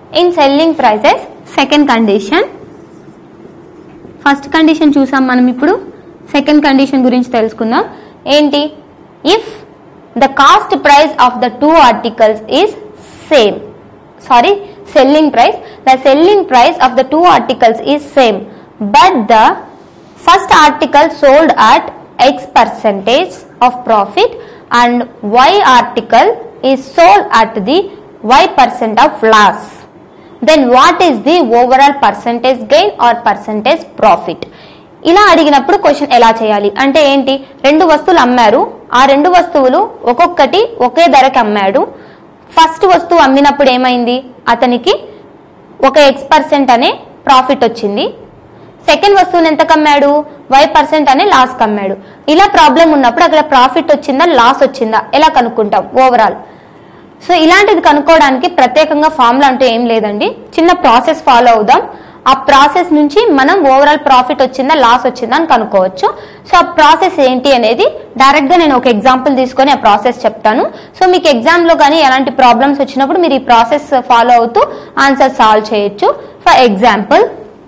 In selling prices second condition first condition చూసాం మనం ఇప్పుడు సెకండ్ కండిషన్ గురించి తెలుసుకుందాం ఏంటి if the cost price of the two articles is same sorry selling price the selling price of the two articles is same but the first article sold at X percentage of profit and Y article is sold at the Y percent of loss then what is the overall percentage gain or percentage profit ఇలా అడిగినప్పుడు question ఎలా చేయాలి అంటే ఏంటి రెండు వస్తువులు అమ్మారు ఆ రెండు వస్తువులు ఒక్కొక్కటి ఒకే ధరకి అమ్మాడు ఫస్ట్ వస్తువు అమ్మినప్పుడు ఏమైంది అతనికి ఒక ఎక్స్ పర్సెంట్ అనే ప్రాఫిట్ వచ్చింది సెకండ్ వస్తువుని ఎంత కమ్మాడు వై పర్సెంట్ అనే లాస్ కమ్మాడు ఇలా ప్రాబ్లం ఉన్నప్పుడు అక్కడ ప్రాఫిట్ వచ్చిందా లాస్ వచ్చిందా ఎలా కనుక్కుంటాం ఓవరాల్ సో ఇలాంటిది కనుక్కోవడానికి ప్రత్యేకంగా ఫార్ములా అంటూ ఏం లేదండి చిన్న ప్రాసెస్ ఫాలో అవుదాం ఆ ప్రాసెస్ నుంచి మనం ఓవరాల్ ప్రాఫిట్ వచ్చిందా లాస్ వచ్చిందా అని కనుక్కోవచ్చు సో ఆ ప్రాసెస్ ఏంటి అనేది డైరెక్ట్ గా నేను ఒక ఎగ్జాంపుల్ తీసుకొని ఆ ప్రాసెస్ చెప్తాను సో మీకు ఎగ్జామ్ లో కానీ ఎలాంటి ప్రాబ్లమ్స్ వచ్చినప్పుడు మీరు ఈ ప్రాసెస్ ఫాలో అవుతూ ఆన్సర్ సాల్వ్ చేయొచ్చు ఫర్ ఎగ్జాంపుల్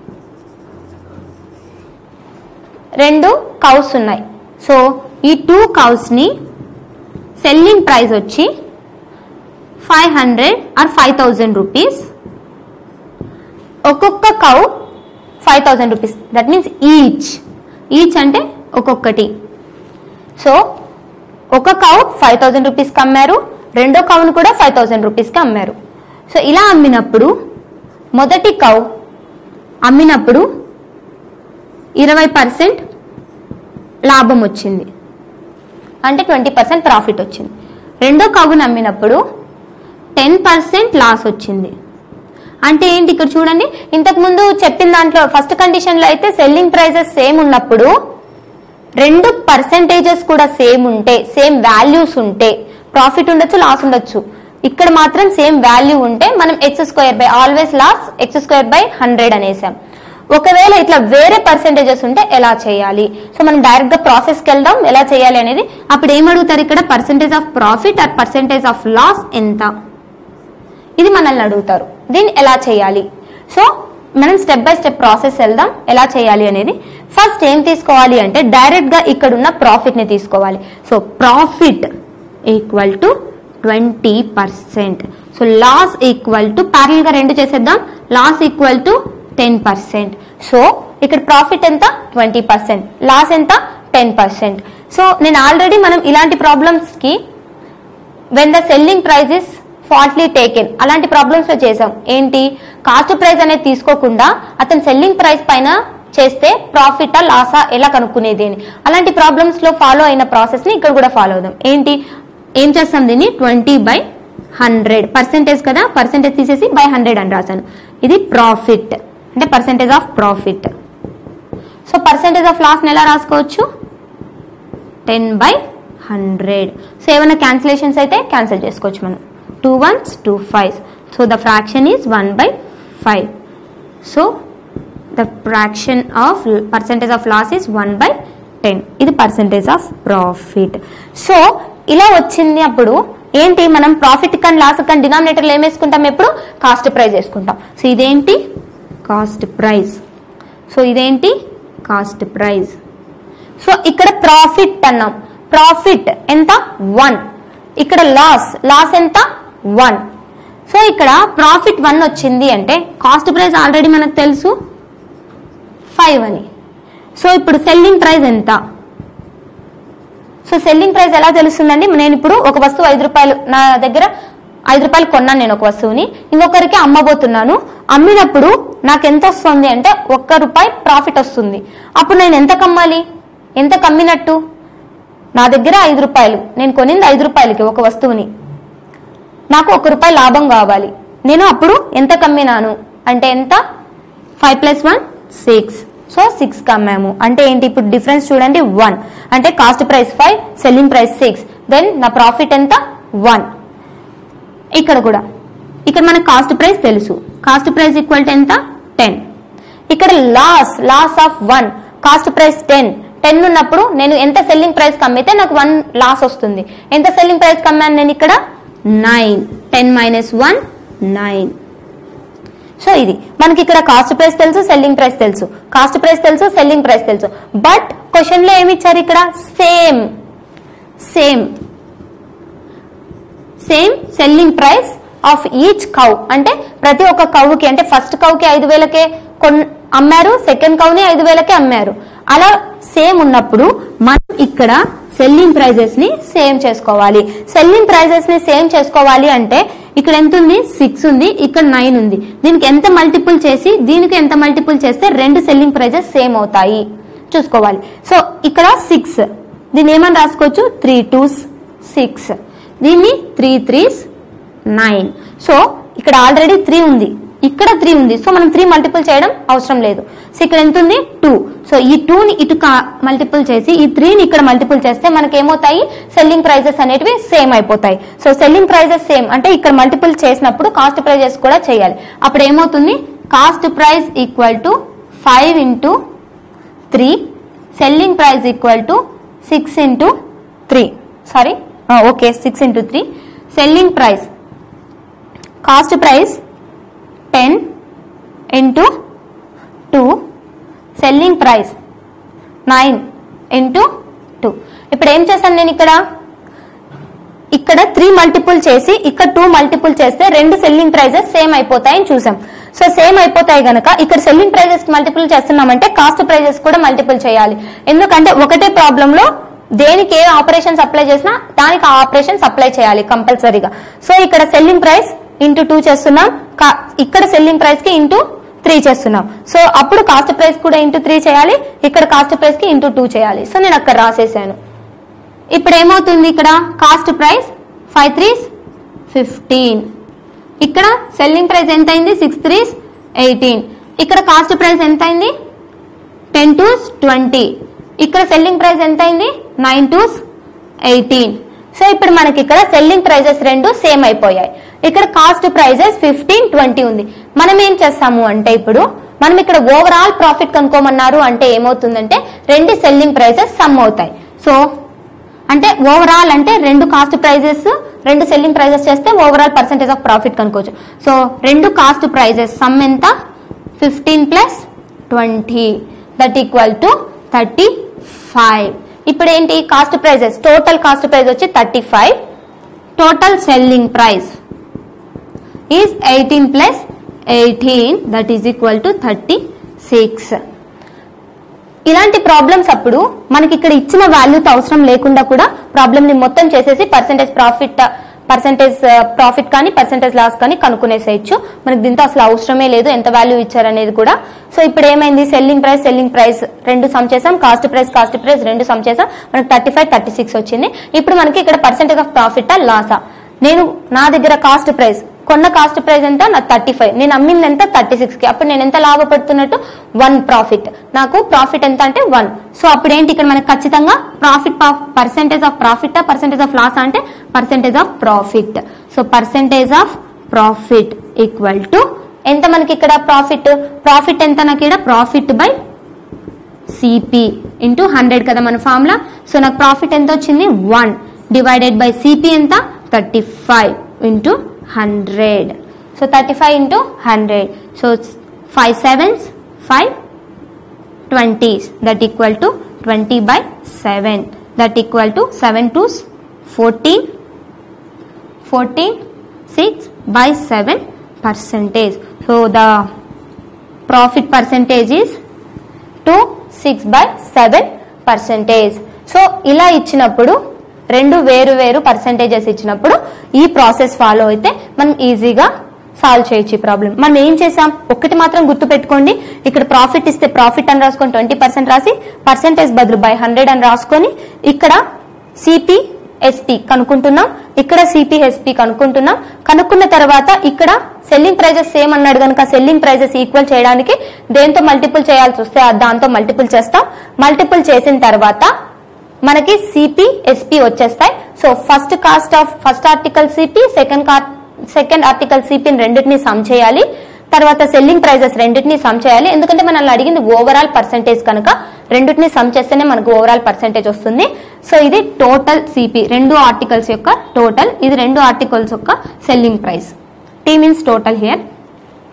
రెండు కౌస్ ఉన్నాయి సో ఈ టూ కౌస్ ని సెల్లింగ్ ప్రైస్ వచ్చి five hundred or five thousand rupees ఒక్కొక్క cow five thousand rupees that means each each అంటే ఒక్కొక్కటి సో ఒక కౌ ఫైవ్ థౌజండ్ రూపీస్కి అమ్మారు రెండో కౌను కూడా ఫైవ్ థౌజండ్ రూపీస్కి అమ్మారు సో ఇలా అమ్మినప్పుడు మొదటి కౌ అమ్మినప్పుడు ఇరవై పర్సెంట్ లాభం వచ్చింది అంటే ట్వంటీ పర్సెంట్ ప్రాఫిట్ వచ్చింది రెండో కవును అమ్మినప్పుడు టెన్ పర్సెంట్ లాస్ వచ్చింది అంటే ఏంటి ఇక్కడ చూడండి ఇంతకు ముందు చెప్పిన దాంట్లో ఫస్ట్ కండిషన్ లో అయితే సెల్లింగ్ ప్రైజెస్ సేమ్ ఉన్నప్పుడు రెండు పర్సెంటేజెస్ కూడా సేమ్ ఉంటే సేమ్ వాల్యూస్ ఉంటే ప్రాఫిట్ ఉండొచ్చు లాస్ ఉండొచ్చు ఇక్కడ మాత్రం సేమ్ వాల్యూ ఉంటే మనం x square by always loss x square by hundred అనేసాం ఒకవేళ ఇట్లా వేరే పర్సెంటేజెస్ ఉంటే ఎలా చేయాలి సో మనం డైరెక్ట్ గా ప్రాసెస్ కి వెళ్దాం ఎలా చేయాలి అనేది అప్పుడు ఏం అడుగుతారు ఇక్కడ percentage of profit or percentage of loss ఎంత ఇది మనల్ని అడుగుతారు దీన్ని ఎలా చేయాలి సో మనం స్టెప్ బై స్టెప్ ప్రాసెస్ వెళ్దాం ఎలా చేయాలి అనేది ఫస్ట్ ఏం తీసుకోవాలి అంటే డైరెక్ట్ గా ఇక్కడ ఉన్న ప్రాఫిట్ ని తీసుకోవాలి so profit equal to twenty percent so loss equal to parallel గా రెండు చేసేద్దాం loss equal to ten percent so ఇక్కడ ప్రాఫిట్ ఎంత ట్వంటీ పర్సెంట్ లాస్ ఎంత టెన్ పర్సెంట్ సో నేను ఆల్రెడీ మనం ఇలాంటి ప్రాబ్లమ్స్ కి when the selling price is faultily taken అలాంటి ప్రాబ్లమ్స్ లో చేసాం ఏంటి కాస్ట్ ప్రైస్ అనేది తీసుకోకుండా అతను సెల్లింగ్ ప్రైస్ పైన చేస్తే ప్రాఫిటా లాసా ఎలా కనుక్కునేది అని అలాంటి ప్రాబ్లమ్స్ లో ఫాలో అయిన ప్రాసెస్ ని ఇక్కడ కూడా ఫాలో అవుదాం ఏంటి ఏం చేస్తాం దీన్ని ట్వంటీ బై హండ్రెడ్ పర్సెంటేజ్ కదా పర్సెంటేజ్ తీసేసి బై హండ్రెడ్ అని రాశాను ఇది ప్రాఫిట్ అంటే percentage of profit so percentage of loss ఎలా రాసుకోవచ్చు టెన్ బై హండ్రెడ్ సో ఏమైనా క్యాన్సిలేషన్స్ అయితే క్యాన్సిల్ చేసుకోవచ్చు మనం two ones two five so the fraction is one by five so the fraction of percentage of loss is one by ten ఇది percentage of profit so ఇలా వచ్చింది అప్పుడు ఏంటి మనం ప్రాఫిట్ కన్ లాస్ కన్ డినామినేటర్లో ఏం వేసుకుంటాం ఎప్పుడు కాస్ట్ ప్రైస్ వేసుకుంటాం సో ఇదేంటి కాస్ట్ ప్రైస్ సో ఇదేంటి కాస్ట్ ప్రైస్ సో ఇక్కడ ప్రాఫిట్ అన్నాం ప్రాఫిట్ ఎంత వన్ ఇక్కడ లాస్ లాస్ ఎంత వన్ సో ఇక్కడ ప్రాఫిట్ వన్ వచ్చింది అంటే కాస్ట్ ప్రైస్ ఆల్రెడీ మనకు తెలుసు ఫైవ్ అని సో ఇప్పుడు సెల్లింగ్ ప్రైస్ ఎంత సో సెల్లింగ్ ప్రైస్ ఎలా తెలుస్తుందండి నేను ఇప్పుడు ఒక వస్తువు ఐదు రూపాయలు నా దగ్గర ఐదు రూపాయలు కొన్నాను నేను ఒక వస్తువుని ఇంకొకరికి అమ్మబోతున్నాను అమ్మినప్పుడు నాకు ఎంత వస్తుంది అంటే ఒక్క రూపాయి ప్రాఫిట్ వస్తుంది అప్పుడు నేను ఎంత కమ్మాలి ఎంత కమ్మినట్టు నా దగ్గర ఐదు రూపాయలు నేను కొనింది ఐదు రూపాయలకి ఒక వస్తువుని నాకు ఒక రూపాయి లాభం కావాలి నేను అప్పుడు ఎంత కమ్మినాను అంటే ఎంత five plus one six so six కమ్మాము అంటే ఏంటి ఇప్పుడు డిఫరెన్స్ చూడండి వన్ అంటే cost price five selling price six then నా ప్రాఫిట్ ఎంత వన్ ఇక్కడ కూడా ఇక్కడ మనకు కాస్ట్ ప్రైస్ తెలుసు కాస్ట్ ప్రైస్ ఈక్వల్ టు ఎంత టెన్ ఇక్కడ loss loss of one cost price ten ten ఉన్నప్పుడు నేను ఎంత సెల్లింగ్ ప్రైస్ కమ్మితే నాకు వన్ లాస్ వస్తుంది ఎంత సెల్లింగ్ ప్రైస్ కమ్మాను నేను ఇక్కడ nine ten minus one nine so ఇది మనకి ఇక్కడ కాస్ట్ ప్రైస్ తెలుసు సెల్లింగ్ ప్రైస్ తెలుసు కాస్ట్ ప్రైస్ తెలుసు సెల్లింగ్ ప్రైస్ తెలుసు బట్ క్వశ్చన్ లో ఏమి ఇచ్చారు ఇక్కడ same same same selling price of each cow అంటే ప్రతి ఒక్క కౌకి అంటే ఫస్ట్ కౌకి ఐదు వేలకే కొన్ అమ్మారు సెకండ్ కౌని ఐదు వేలకే అమ్మారు అలా సేమ్ ఉన్నప్పుడు మనం ఇక్కడ సెల్లింగ్ ప్రైజెస్ ని సేమ్ చేసుకోవాలి సెల్లింగ్ ప్రైజెస్ ని సేమ్ చేసుకోవాలి అంటే ఇక్కడ ఎంత ఉంది సిక్స్ ఉంది ఇక్కడ నైన్ ఉంది దీనికి ఎంత మల్టిపుల్ చేసి దీనికి ఎంత మల్టిపుల్ చేస్తే రెండు సెల్లింగ్ ప్రైజెస్ సేమ్ అవుతాయి చూసుకోవాలి సో ఇక్కడ సిక్స్ దీన్ని ఏమని రాసుకోవచ్చు త్రీ టూస్ సిక్స్ దీన్ని త్రీ త్రీస్ నైన్ సో ఇక్కడ ఆల్రెడీ త్రీ ఉంది ఇక్కడ త్రీ ఉంది సో మనం త్రీ మల్టిపుల్ చేయడం అవసరం లేదు సో ఇక్కడ ఎంత ఉంది టూ సో ఈ టూని ఇటు మల్టిపుల్ చేసి ఈ త్రీని ఇక్కడ మల్టిపుల్ చేస్తే మనకి ఏమవుతాయి సెల్లింగ్ ప్రైజెస్ అనేటివి సేమ్ అయిపోతాయి సో సెల్లింగ్ ప్రైజెస్ సేమ్ అంటే ఇక్కడ మల్టిపుల్ చేసినప్పుడు కాస్ట్ ప్రైజెస్ కూడా చేయాలి అప్పుడు ఏమవుతుంది cost price equal to five into three selling price equal to six into three sorry okay six into three selling price cost price ten into two selling price nine into two ఇప్పుడు ఏం చేశాను నేను ఇక్కడ ఇక్కడ three multiple చేసి ఇక్కడ two multiple చేస్తే రెండు సెల్లింగ్ ప్రైజెస్ సేమ్ అయిపోతాయని చూసాం సో సేమ్ అయిపోతాయి గనక ఇక్కడ సెల్లింగ్ ప్రైజెస్ మల్టిపుల్ చేస్తున్నామంటే కాస్ట్ ప్రైజెస్ కూడా మల్టిపుల్ చేయాలి ఎందుకంటే ఒకటే ప్రాబ్లం లో దేనికి ఏ ఆపరేషన్స్ అప్లై చేసినా దానికి ఆ ఆపరేషన్స్ అప్లై చేయాలి కంపల్సరీగా సో ఇక్కడ సెల్లింగ్ ప్రైస్ ఇంటూ టూ చేస్తున్నాం కా- ఇక్కడ సెల్లింగ్ ప్రైస్ కి ఇంటూ త్రీ చేస్తున్నాం సో అప్పుడు కాస్ట్ ప్రైస్ కూడా ఇంటూ త్రీ చేయాలి ఇక్కడ కాస్ట్ ప్రైస్ కి ఇంటూ టూ చేయాలి సో నేను అక్కడ రాసేసాను ఇప్పుడు ఏమవుతుంది ఇక్కడ cost price five threes fifteen ఇక్కడ సెల్లింగ్ ప్రైస్ ఎంత అయింది సిక్స్ త్రీస్ ఎయిటీన్ ఇక్కడ కాస్ట్ ప్రైస్ ఎంత అయింది టెన్ టూస్ ట్వంటీ ఇక్కడ సెల్లింగ్ ప్రైస్ ఎంత అయింది నైన్ టూస్ ఎయిటీన్ సో ఇప్పుడు మనకి ఇక్కడ సెల్లింగ్ ప్రైజెస్ రెండు సేమ్ అయిపోయాయి ఇక్కడ కాస్ట్ ప్రైజెస్ ఫిఫ్టీన్ ట్వంటీ ఉంది మనం ఏం చేస్తాము అంటే ఇప్పుడు మనం ఇక్కడ ఓవరాల్ ప్రాఫిట్ కనుక్కోమన్నారు అంటే ఏమవుతుందంటే రెండు సెల్లింగ్ ప్రైజెస్ సమ్ అవుతాయి సో అంటే ఓవరాల్ అంటే రెండు కాస్ట్ ప్రైజెస్ రెండు సెల్లింగ్ ప్రైజెస్ చేస్తే ఓవరాల్ పర్సెంటేజ్ ఆఫ్ ప్రాఫిట్ కనుక్కోవచ్చు సో రెండు కాస్ట్ ప్రైజెస్ సమ్ ఎంత fifteen plus twenty that equal to thirty five ఇప్పుడు ఏంటి cost prices total cost price వచ్చి thirty five total selling price is eighteen plus eighteen that is equal to thirty six ఇలాంటి problems అప్పుడు మనకి ఇక్కడ ఇచ్చిన వాల్యూతో అవసరం లేకుండా కూడా ప్రాబ్లమ్ ని మొత్తం చేసేసి పర్సెంటేజ్ ప్రాఫిట్ పర్సెంటేజ్ ప్రాఫిట్ కానీ పర్సెంటేజ్ లాస్ కానీ కనుక్కునేసేయచ్చు మనకి దీంతో అసలు అవసరమే లేదు ఎంత వాల్యూ ఇచ్చారనేది కూడా సో ఇప్పుడు ఏమైంది సెల్లింగ్ ప్రైస్ సెల్లింగ్ ప్రైస్ రెండు సమ్ చేసాం కాస్ట్ ప్రైస్ కాస్ట్ ప్రైస్ రెండు సమ్ చేసాం మనకి థర్టీ ఫైవ్ థర్టీ సిక్స్ వచ్చింది ఇప్పుడు మనకి ఇక్కడ పర్సెంటేజ్ ఆఫ్ ప్రాఫిట్ లాసా నేను నా దగ్గర కాస్ట్ ప్రైస్ కొన్న కాస్ట్ ప్రైస్ ఎంత నా థర్టీ ఫైవ్ నేను అమ్మింది ఎంత థర్టీ సిక్స్ కి అప్పుడు నేను ఎంత లాభపడుతున్నట్టు వన్ ప్రాఫిట్ నాకు ప్రాఫిట్ ఎంత అంటే వన్ సో అప్పుడు ఏంటి ఇక్కడ మనకు ఖచ్చితంగా profit percentage of profit percentage of loss అంటే percentage of profit so percentage of profit equal to ఎంత మనకి ఇక్కడ ప్రాఫిట్ ప్రాఫిట్ ఎంత నాకు ఇక్కడ profit by CP into hundred కదా మన ఫార్ములా సో నాకు ప్రాఫిట్ ఎంత వచ్చింది వన్ డివైడెడ్ బై సిపి ఎంత thirty five into hundred so thirty five into hundred so five sevens five twenties that equal to twenty by seven that equal to seven two fourteen fourteen six by seven percentage so the profit percentage is two six by seven percentage so ఇలా ఇచ్చినప్పుడు రెండు వేరు వేరు percentages ఇచ్చినప్పుడు ఈ process follow అయితే మనం ఈజీగా సాల్వ్ చేయొచ్చు ఈ ప్రాబ్లం మనం ఏం చేసాం ఒకటి మాత్రం గుర్తు పెట్టుకోండి ఇక్కడ ప్రాఫిట్ ఇస్తే ప్రాఫిట్ అని రాసుకొని ట్వంటీ పర్సెంట్ రాసి పర్సెంటేజ్ బదులు బై హండ్రెడ్ అని రాసుకొని ఇక్కడ సిపి ఎస్పి కనుక్కుంటున్నాం ఇక్కడ సిపి ఎస్పి కనుక్కుంటున్నాం కనుక్కున్న తర్వాత ఇక్కడ సెల్లింగ్ ప్రైజెస్ సేమ్ అన్నాడు కనుక సెల్లింగ్ ప్రైజెస్ ఈక్వల్ చేయడానికి దేంతో మల్టిపుల్ చేయాల్సి వస్తే ఆ దాంతో మల్టిపుల్ చేస్తాం మల్టిపుల్ చేసిన తర్వాత మనకి సిపి ఎస్పి వచ్చేస్తాయి so first cost of first article CP second second article సిపిని రెండింటిని సమ్ చేయాలి తర్వాత సెల్లింగ్ ప్రైజెస్ రెండింటిని సమ్ చేయాలి ఎందుకంటే మనల్ని అడిగింది ఓవరాల్ పర్సెంటేజ్ కనుక రెండింటిని సమ్ చేస్తేనే మనకు ఓవరాల్ పర్సెంటేజ్ వస్తుంది సో ఇది టోటల్ సిపి రెండు ఆర్టికల్స్ యొక్క టోటల్ ఇది రెండు ఆర్టికల్స్ యొక్క selling price T means total here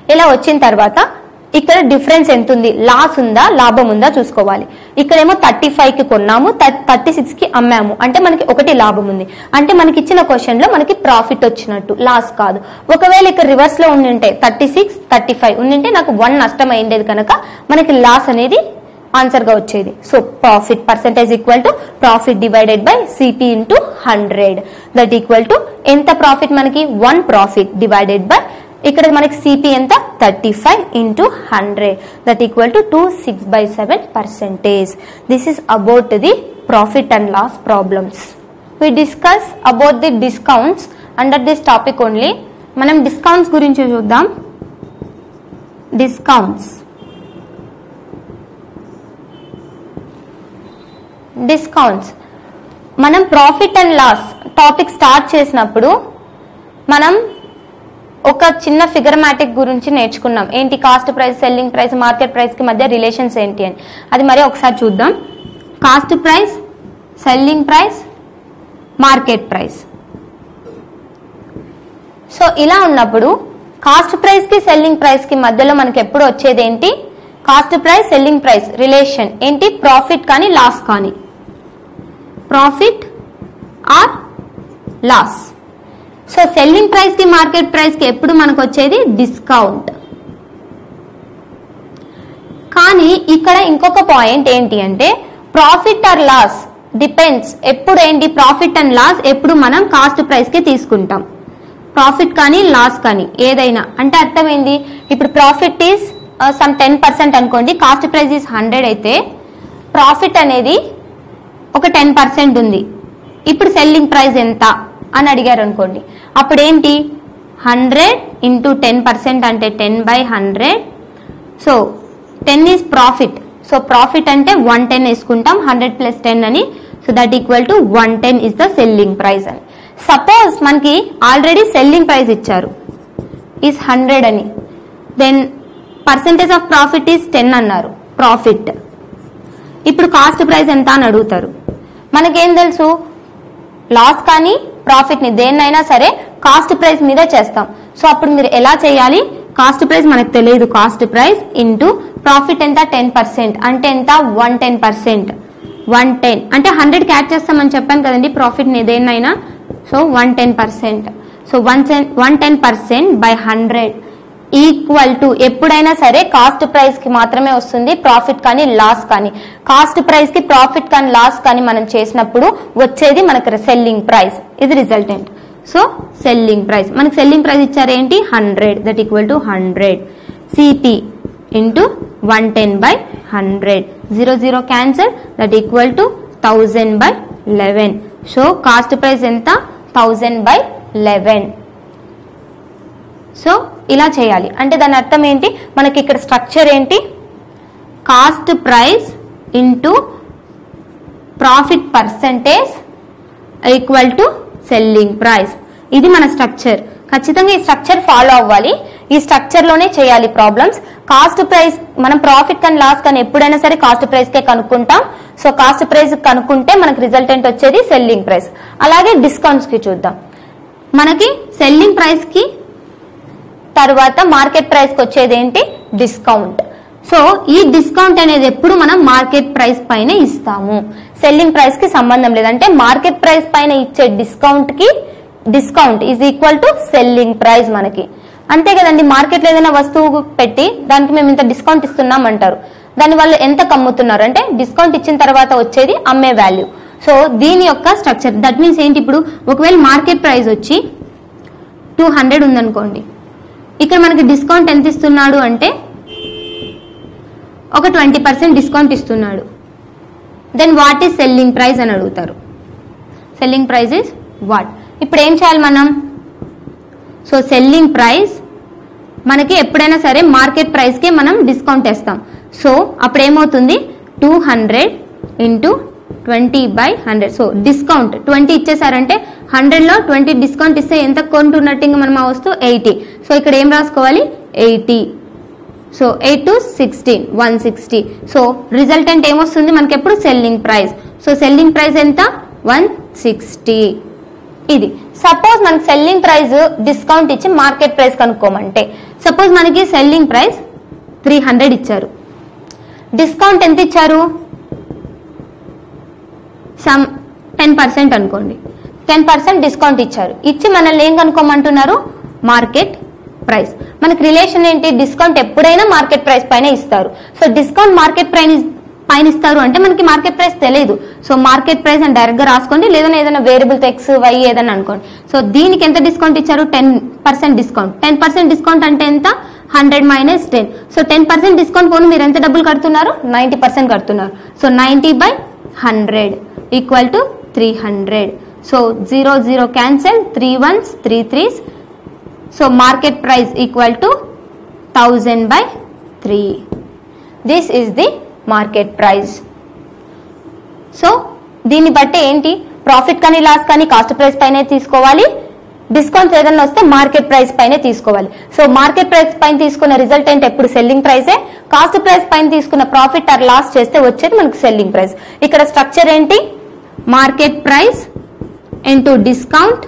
ఇలా వచ్చిన తర్వాత ఇక్కడ డిఫరెన్స్ ఎంత ఉంది లాస్ ఉందా లాభం ఉందా చూసుకోవాలి ఇక్కడేమో థర్టీ ఫైవ్ కి కొన్నాము థర్టీ సిక్స్ కి అమ్మాము అంటే మనకి ఒకటి లాభం ఉంది అంటే మనకి ఇచ్చిన క్వశ్చన్ లో మనకి ప్రాఫిట్ వచ్చినట్టు లాస్ కాదు ఒకవేళ ఇక్కడ రివర్స్ లో ఉండింటే థర్టీ సిక్స్ థర్టీ ఫైవ్ ఉండింటే నాకు వన్ నష్టం అయిండేది కనుక మనకి లాస్ అనేది ఆన్సర్ గా వచ్చేది so profit percentage equal to profit divided by CP into hundred that equal to ఎంత ప్రాఫిట్ మనకి వన్ ప్రాఫిట్ డివైడెడ్ బై ఇక్కడ మనకి సిపి ఎంత thirty five into hundred that equal to two six by seven percentage this is about the profit and loss problems we discuss about the discounts under this topic only మనం discounts గురించి చూద్దాం discounts discounts మనం profit and loss topic start చేసినప్పుడు మనం ఒక చిన్న ఫిగరమాటిక్ గురించి నేర్చుకున్నాం ఏంటి cost price selling price market price కి మధ్య రిలేషన్స్ ఏంటి అని అది మరి ఒకసారి చూద్దాం cost price selling price market price so ఇలా ఉన్నప్పుడు కాస్ట్ ప్రైస్ కి సెల్లింగ్ ప్రైస్ కి మధ్యలో మనకి ఎప్పుడు వచ్చేది ఏంటి cost price selling price relation ఏంటి ప్రాఫిట్ కానీ లాస్ కానీ profit or loss so selling price కి మార్కెట్ ప్రైస్ కి ఎప్పుడు మనకు వచ్చేది డిస్కౌంట్ కానీ ఇక్కడ ఇంకొక పాయింట్ ఏంటి అంటే ప్రాఫిట్ ఆర్ లాస్ డిపెండ్స్ ఎప్పుడు ఏంటి ప్రాఫిట్ అండ్ లాస్ ఎప్పుడు మనం కాస్ట్ ప్రైస్ కి తీసుకుంటాం ప్రాఫిట్ కానీ లాస్ కానీ ఏదైనా అంటే అర్థం ఏంది ఇప్పుడు profit is some ten percent అనుకోండి కాస్ట్ ప్రైస్ ఈస్ హండ్రెడ్ అయితే ప్రాఫిట్ అనేది ఒక టెన్ పర్సెంట్ ఉంది ఇప్పుడు సెల్లింగ్ ప్రైస్ ఎంత అని అడిగారు అనుకోండి అప్పుడు ఏంటి హండ్రెడ్ ఇంటూ టెన్ పర్సెంట్ అంటే ten by hundred so ten is profit so profit అంటే వన్ టెన్ వేసుకుంటాం హండ్రెడ్ ప్లస్ టెన్ అని so that equal to one ten is the selling price అని సపోజ్ మనకి ఆల్రెడీ సెల్లింగ్ ప్రైస్ ఇచ్చారు is hundred అని then percentage of profit is ten అన్నారు profit ఇప్పుడు cost price ఎంత అని అడుగుతారు మనకేం తెలుసు లాస్ కానీ ప్రాఫిట్ ని దేన్నైనా సరే కాస్ట్ ప్రైస్ మీద చేస్తాం సో అప్పుడు మీరు ఎలా చేయాలి కాస్ట్ ప్రైస్ మనకు తెలియదు కాస్ట్ ప్రైస్ ఇంటూ ప్రాఫిట్ ఎంత టెన్ పర్సెంట్ అంటే ఎంత one ten percent one ten అంటే హండ్రెడ్ క్యాచ్ చేస్తామని చెప్పాను కదండి ప్రాఫిట్ ని దేన్నైనా so one ten percent so one one ten percent by hundred equal to ఎప్పుడైనా సరే కాస్ట్ ప్రైస్ కి మాత్రమే వస్తుంది ప్రాఫిట్ కానీ లాస్ కానీ కాస్ట్ ప్రైస్ కి ప్రాఫిట్ కానీ లాస్ కానీ మనం చేసినప్పుడు వచ్చేది మనకు సెల్లింగ్ ప్రైస్ ఇది రిజల్టెంట్ సో సెల్లింగ్ ప్రైస్ మనకి సెల్లింగ్ ప్రైస్ ఇచ్చారు ఏంటి hundred that equal to hundred CP into one ten by hundred zero zero cancel that equal to thousand by eleven so cost price ఎంత thousand by eleven so ఇలా చేయాలి అంటే దాని అర్థం ఏంటి మనకి ఇక్కడ స్ట్రక్చర్ ఏంటి cost price into profit percentage equal to selling price ఇది మన స్ట్రక్చర్ ఖచ్చితంగా ఈ స్ట్రక్చర్ ఫాలో అవ్వాలి ఈ స్ట్రక్చర్ లోనే చేయాలి ప్రాబ్లమ్స్ కాస్ట్ ప్రైస్ మనం ప్రాఫిట్ కానీ లాస్ కానీ ఎప్పుడైనా సరే కాస్ట్ ప్రైస్ కే కనుక్కుంటాం సో కాస్ట్ ప్రైస్ కనుక్కుంటే మనకి రిజల్టెంట్ వచ్చేది సెల్లింగ్ ప్రైస్ అలాగే డిస్కౌంట్స్ కి చూద్దాం మనకి సెల్లింగ్ ప్రైస్ కి తర్వాత మార్కెట్ ప్రైస్ కి వచ్చేది ఏంటి డిస్కౌంట్ సో ఈ డిస్కౌంట్ అనేది ఎప్పుడు మనం మార్కెట్ ప్రైస్ పైన ఇస్తాము సెల్లింగ్ ప్రైస్ కి సంబంధం లేదంటే మార్కెట్ ప్రైస్ పైన ఇచ్చే డిస్కౌంట్ కి discount is equal to selling price మనకి అంతే కదండి మార్కెట్లో ఏదైనా వస్తువు పెట్టి దానికి మేము ఇంత డిస్కౌంట్ ఇస్తున్నాం అంటారు దాని వల్ల ఎంత కమ్ముతున్నారు అంటే డిస్కౌంట్ ఇచ్చిన తర్వాత వచ్చేది అమ్మే వాల్యూ సో దీని యొక్క స్ట్రక్చర్ దట్ మీన్స్ ఏంటి ఇప్పుడు ఒకవేళ మార్కెట్ ప్రైస్ వచ్చి టూ హండ్రెడ్ ఉందనుకోండి ఇక్కడ మనకి డిస్కౌంట్ ఎంత ఇస్తున్నాడు అంటే ఒక ట్వంటీ పర్సెంట్ డిస్కౌంట్ ఇస్తున్నాడు then what is selling price అని అడుగుతారు సెల్లింగ్ ప్రైస్ ఇస్ వాట్ ఇప్పుడు ఏం చేయాలి మనం సో సెల్లింగ్ ప్రైస్ మనకి ఎప్పుడైనా సరే మార్కెట్ ప్రైస్కి మనం డిస్కౌంట్ వేస్తాం సో అప్పుడు ఏమవుతుంది two hundred into twenty by hundred so discount twenty ఇచ్చేసారంటే హండ్రెడ్లో ట్వంటీ డిస్కౌంట్ ఇస్తే ఎంత కొంటున్నట్టు ఇంకా మనం ఆ వస్తువు ఎయిటీ సో ఇక్కడ ఏం రాసుకోవాలి eighty so eight two sixteen one sixty so resultant ఏమొస్తుంది మనకి ఎప్పుడు selling price so selling price ఎంత వన్ సిక్స్టీ ఇది సపోజ్ మనకి సెల్లింగ్ ప్రైస్ డిస్కౌంట్ ఇచ్చి మార్కెట్ ప్రైస్ కనుక్కోమంటే సపోజ్ మనకి సెల్లింగ్ ప్రైస్ త్రీ హండ్రెడ్ ఇచ్చారు డిస్కౌంట్ ఎంత ఇచ్చారు సమ్ టెన్ పర్సెంట్ అనుకోండి టెన్ పర్సెంట్ డిస్కౌంట్ ఇచ్చారు ఇచ్చి మనల్ని ఏం కనుక్కోమంటున్నారు మార్కెట్ ప్రైస్ మనకి రిలేషన్ ఏంటి డిస్కౌంట్ ఎప్పుడైనా మార్కెట్ ప్రైస్ పైన ఇస్తారు సో డిస్కౌంట్ మార్కెట్ ప్రైస్ పైన ఇస్తారు అంటే మనకి మార్కెట్ ప్రైస్ తెలియదు సో మార్కెట్ ప్రైస్ అని డైరెక్ట్ గా రాసుకోండి లేదంటే ఏదైనా వేరియబుల్ ఎక్స్ వై ఏదైనా అనుకోండి సో దీనికి ఎంత డిస్కౌంట్ ఇచ్చారు ten percent discount ten percent discount అంటే ఎంత hundred minus ten so ten percent discount పోను మీరు ఎంత డబ్బులు కడుతున్నారు నైంటీ పర్సెంట్ కడుతున్నారు so ninety by hundred equal to three hundred so zero zero cancel three ones three threes so market price equal to thousand by three this is the market price so దీన్ని బట్టి ఏంటి profit కానీ loss కానీ cost price పైనే తీసుకోవాలి discount ఏదైనా వస్తే market price పైనే తీసుకోవాలి సో మార్కెట్ ప్రైస్ పైన తీసుకున్న రిజల్ట్ ఏంటి ఎప్పుడు సెల్లింగ్ ప్రైసే కాస్ట్ ప్రైస్ పైన తీసుకున్న ప్రాఫిట్ ఆర్ లాస్ చేస్తే వచ్చేది మనకు సెల్లింగ్ ప్రైస్ ఇక్కడ స్ట్రక్చర్ ఏంటి market price into discount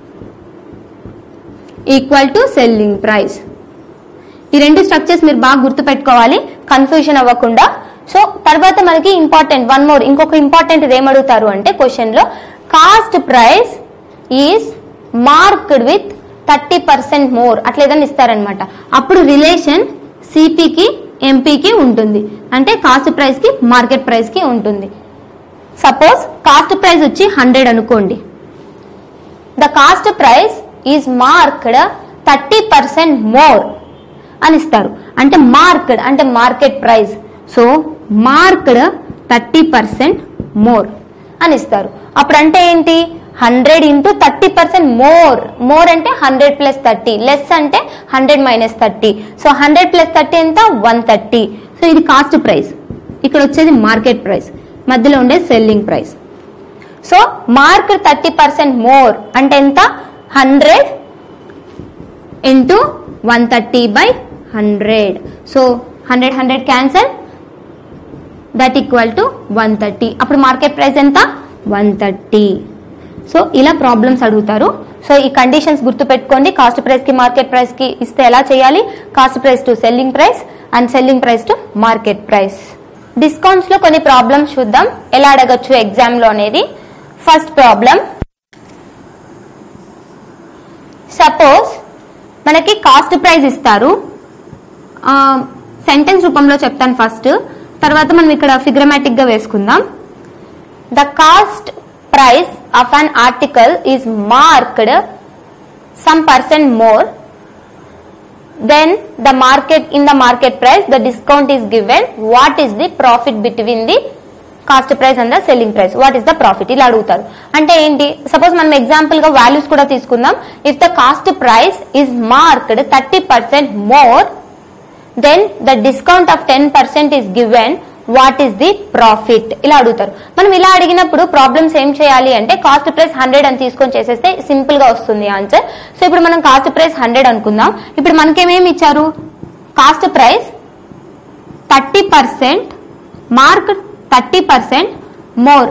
equal to selling price ఈ రెండు స్ట్రక్చర్స్ మీరు బాగా గుర్తుపెట్టుకోవాలి కన్ఫ్యూజన్ అవ్వకుండా సో తర్వాత మనకి ఇంపార్టెంట్ వన్ మోర్ ఇంకొక ఇంపార్టెంట్ ఇది ఏమడుగుతారు అంటే క్వశ్చన్ లో cost price is marked with thirty percent more అట్లా ఏదైనా ఇస్తారనమాట అప్పుడు రిలేషన్ సిపికి ఎంపీకి ఉంటుంది అంటే కాస్ట్ ప్రైస్ కి మార్కెట్ ప్రైస్ కి ఉంటుంది సపోజ్ కాస్ట్ ప్రైస్ వచ్చి హండ్రెడ్ అనుకోండి the cost price is marked thirty percent more అని ఇస్తారు అంటే మార్క్డ్ అంటే market price so marked thirty percent more అని ఇస్తారు అప్పుడు అంటే ఏంటి hundred into thirty percent more more అంటే హండ్రెడ్ ప్లస్ థర్టీ లెస్ అంటే hundred minus thirty so hundred plus thirty ఎంత వన్ థర్టీ సో ఇది కాస్ట్ ప్రైస్ ఇక్కడ వచ్చేది మార్కెట్ ప్రైస్ మధ్యలో ఉండే selling price so mark thirty percent more అంటే ఎంత hundred into one thirty by hundred so hundred hundred cancel that equal to one thirty అప్పుడు market price ఎంత one thirty so ఇలా problems అడుగుతారు సో ఈ conditions గుర్తుపెట్టుకోండి కాస్ట్ ప్రైస్ కి market price కి ఇస్తే ఎలా చేయాలి cost price to selling price and selling price to market price discounts లో కొన్ని ప్రాబ్లమ్స్ చూద్దాం ఎలా అడగచ్చు ఎగ్జామ్ లో అనేది ఫస్ట్ ప్రాబ్లం సపోజ్ మనకి కాస్ట్ ప్రైస్ ఇస్తారు సెంటెన్స్ రూపంలో చెప్తాను ఫస్ట్ తర్వాత మనం ఇక్కడ ఫిగ్రమాటిక్ గా వేసుకుందాం the cost price of an article is marked some percent more then the market in the market price the discount is given what is the profit between the cost price and the selling price what is the profit ఇలా అడుగుతారు అంటే ఏంటి suppose మనం example గా values కూడా తీసుకుందాం if the cost price is marked thirty percent more then the discount of ten percent is given what is the profit ఇలా అడుగుతారు మనం ఇలా అడిగినప్పుడు ప్రాబ్లమ్స్ ఏం చేయాలి అంటే కాస్ట్ ప్రైస్ హండ్రెడ్ అని తీసుకొని చేసేస్తే సింపుల్ గా వస్తుంది ఆన్సర్ సో ఇప్పుడు మనం కాస్ట్ ప్రైస్ హండ్రెడ్ అనుకుందాం ఇప్పుడు మనకేమేమి ఇచ్చారు cost price thirty percent mark thirty percent more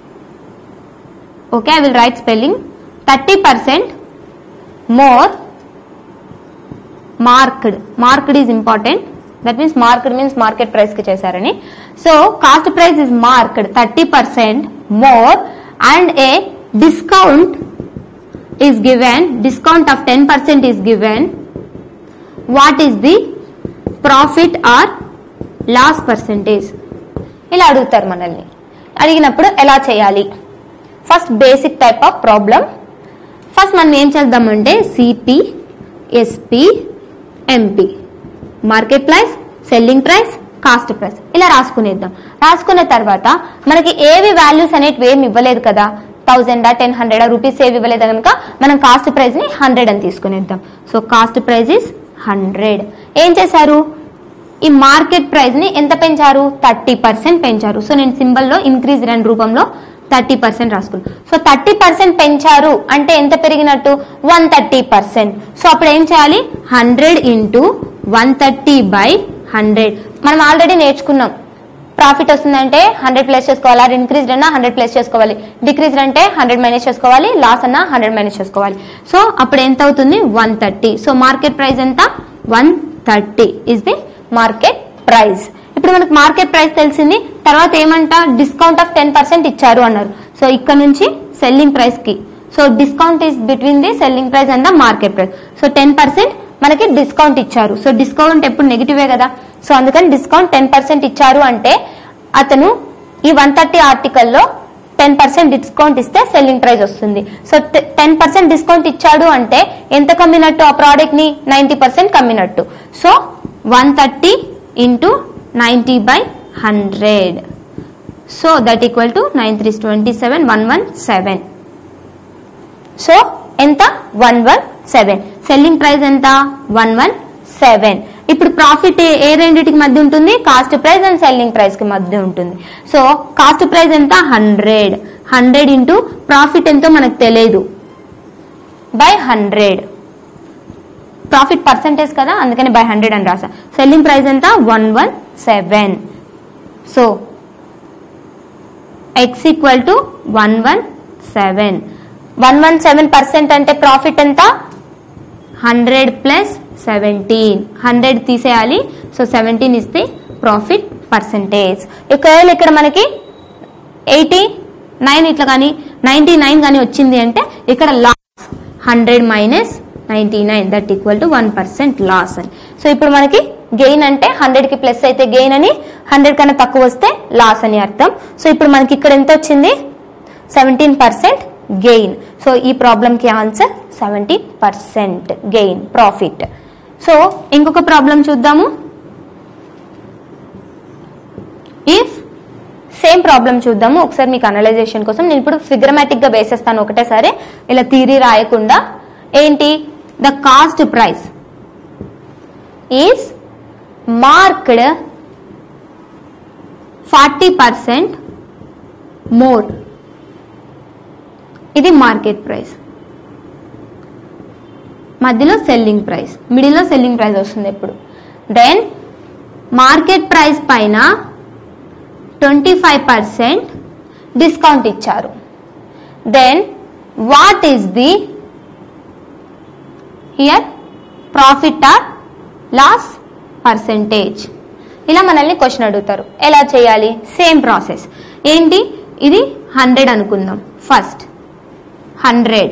okay I will write spelling thirty percent more marked marked is important that means marked means market price కి చేశారని so cost price is marked thirty percent more and a discount is given discount of ten percent is given what is the profit or loss percentage ఇలా అడుగుతారు మనల్ని అడిగినప్పుడు ఎలా చేయాలి first basic type of problem first మనం ఏం చేద్దామంటే CP SP MP market price selling price cost price ఇలా రాసుకునేద్దాం రాసుకున్న తర్వాత మనకి ఏవి వాల్యూస్ అనేటివి ఏమి ఇవ్వలేదు కదా థౌజండా టెన్ హండ్రెడ్ రూపీస్ ఏవి ఇవ్వలేదు కనుక మనం కాస్ట్ ప్రైస్ ని హండ్రెడ్ అని తీసుకునేద్దాం so cost price is hundred ఏం చేశారు ఈ మార్కెట్ ప్రైస్ ని ఎంత పెంచారు థర్టీ పర్సెంట్ పెంచారు సో నేను సింబల్ లో ఇంక్రీజ్ రెండు రూపంలో థర్టీ పర్సెంట్ రాసుకున్నాను సో థర్టీ పర్సెంట్ పెంచారు అంటే ఎంత పెరిగినట్టు వన్ థర్టీ పర్సెంట్ సో అప్పుడు ఏం చేయాలి hundred into one thirty by hundred మనం ఆల్రెడీ నేర్చుకున్నాం ప్రాఫిట్ వస్తుందంటే హండ్రెడ్ ప్లస్ చేసుకోవాలి ఆర్ ఇంక్రీజ్ అన్నా హండ్రెడ్ ప్లస్ చేసుకోవాలి డిక్రీజ్ అంటే హండ్రెడ్ మైనస్ చేసుకోవాలి లాస్ అన్నా హండ్రెడ్ మైనస్ చేసుకోవాలి సో అప్పుడు ఎంత అవుతుంది one thirty so market price ఎంత one thirty is the market price ఇప్పుడు మనకు మార్కెట్ ప్రైస్ తెలిసింది తర్వాత ఏమంట డిస్కౌంట్ ఆఫ్ టెన్ పర్సెంట్ ఇచ్చారు అన్నారు సో ఇక్కడ నుంచి సెల్లింగ్ ప్రైస్ కి so discount is between the selling price and the market price so ten percent మనకి డిస్కౌంట్ ఇచ్చారు సో డిస్కౌంట్ ఎప్పుడు నెగిటివే కదా సో అందుకని డిస్కౌంట్ టెన్ పర్సెంట్ ఇచ్చారు అంటే అతను ఈ వన్ థర్టీ ఆర్టికల్లో టెన్ పర్సెంట్ డిస్కౌంట్ ఇస్తే సెల్లింగ్ ప్రైస్ వస్తుంది సో టెన్ పర్సెంట్ డిస్కౌంట్ ఇచ్చాడు అంటే ఎంత కమ్మినట్టు ఆ ప్రోడక్ట్ ని నైన్టీ పర్సెంట్ కమ్మినట్టు so one thirty into ninety by hundred so that equal to nine three twenty seven one one seven so ఎంత one one seven selling price ఎంత one one seven ఇప్పుడు ప్రాఫిట్ ఏ రెండింటికి మధ్య ఉంటుంది cost price and selling price కి మధ్య ఉంటుంది సో కాస్ట్ ప్రైస్ ఎంత హండ్రెడ్ హండ్రెడ్ ఇంటూ ప్రాఫిట్ ఎంతో మనకు తెలియదు బై హండ్రెడ్ ప్రాఫిట్ పర్సంటేజ్ కదా అందుకని బై హండ్రెడ్ అని రాసా సెల్లింగ్ ప్రైస్ ఎంత one one seven so x equal to one one seven one one seven percent అంటే ప్రాఫిట్ ఎంత హండ్రెడ్ ప్లస్ సెవెంటీన్ హండ్రెడ్ తీసేయాలి so seventeen is the profit percentage ఒకవేళ ఇక్కడ మనకి ఎయిటీ నైన్ ఇట్లా కానీ నైన్టీ నైన్ కానీ వచ్చింది అంటే ఇక్కడ loss hundred minus ninety nine that equal to one percent loss అని సో ఇప్పుడు మనకి గెయిన్ అంటే హండ్రెడ్ కి ప్లస్ అయితే గెయిన్ అని హండ్రెడ్ కన్నా తక్కువ వస్తే లాస్ అని అర్థం సో ఇప్పుడు మనకి ఇక్కడ ఎంత వచ్చింది సెవెంటీన్ పర్సెంట్ గెయిన్ సో ఈ ప్రాబ్లం కి answer seventy percent gain profit so ఇంకొక ప్రాబ్లం చూద్దాము ఇఫ్ సేమ్ ప్రాబ్లం చూద్దాము ఒకసారి మీకు అనలైజేషన్ కోసం నేను ఇప్పుడు ఫిగరమాటిక్ గా వేసేస్తాను ఒకటేసారి ఇలా థీరీ రాయకుండా ఏంటి the cost price is marked forty percent more ఇది మార్కెట్ ప్రైస్ మధ్యలో సెల్లింగ్ ప్రైస్ మిడిల్లో సెల్లింగ్ ప్రైస్ వస్తుంది ఎప్పుడు దెన్ మార్కెట్ ప్రైస్ పైన ట్వంటీ ఫైవ్ పర్సెంట్ డిస్కౌంట్ ఇచ్చారు then what is the here profit or loss percentage ఇలా మనల్ని క్వశ్చన్ అడుగుతారు ఎలా చేయాలి సేమ్ ప్రాసెస్ ఏంటి ఇది హండ్రెడ్ అనుకుందాం first hundred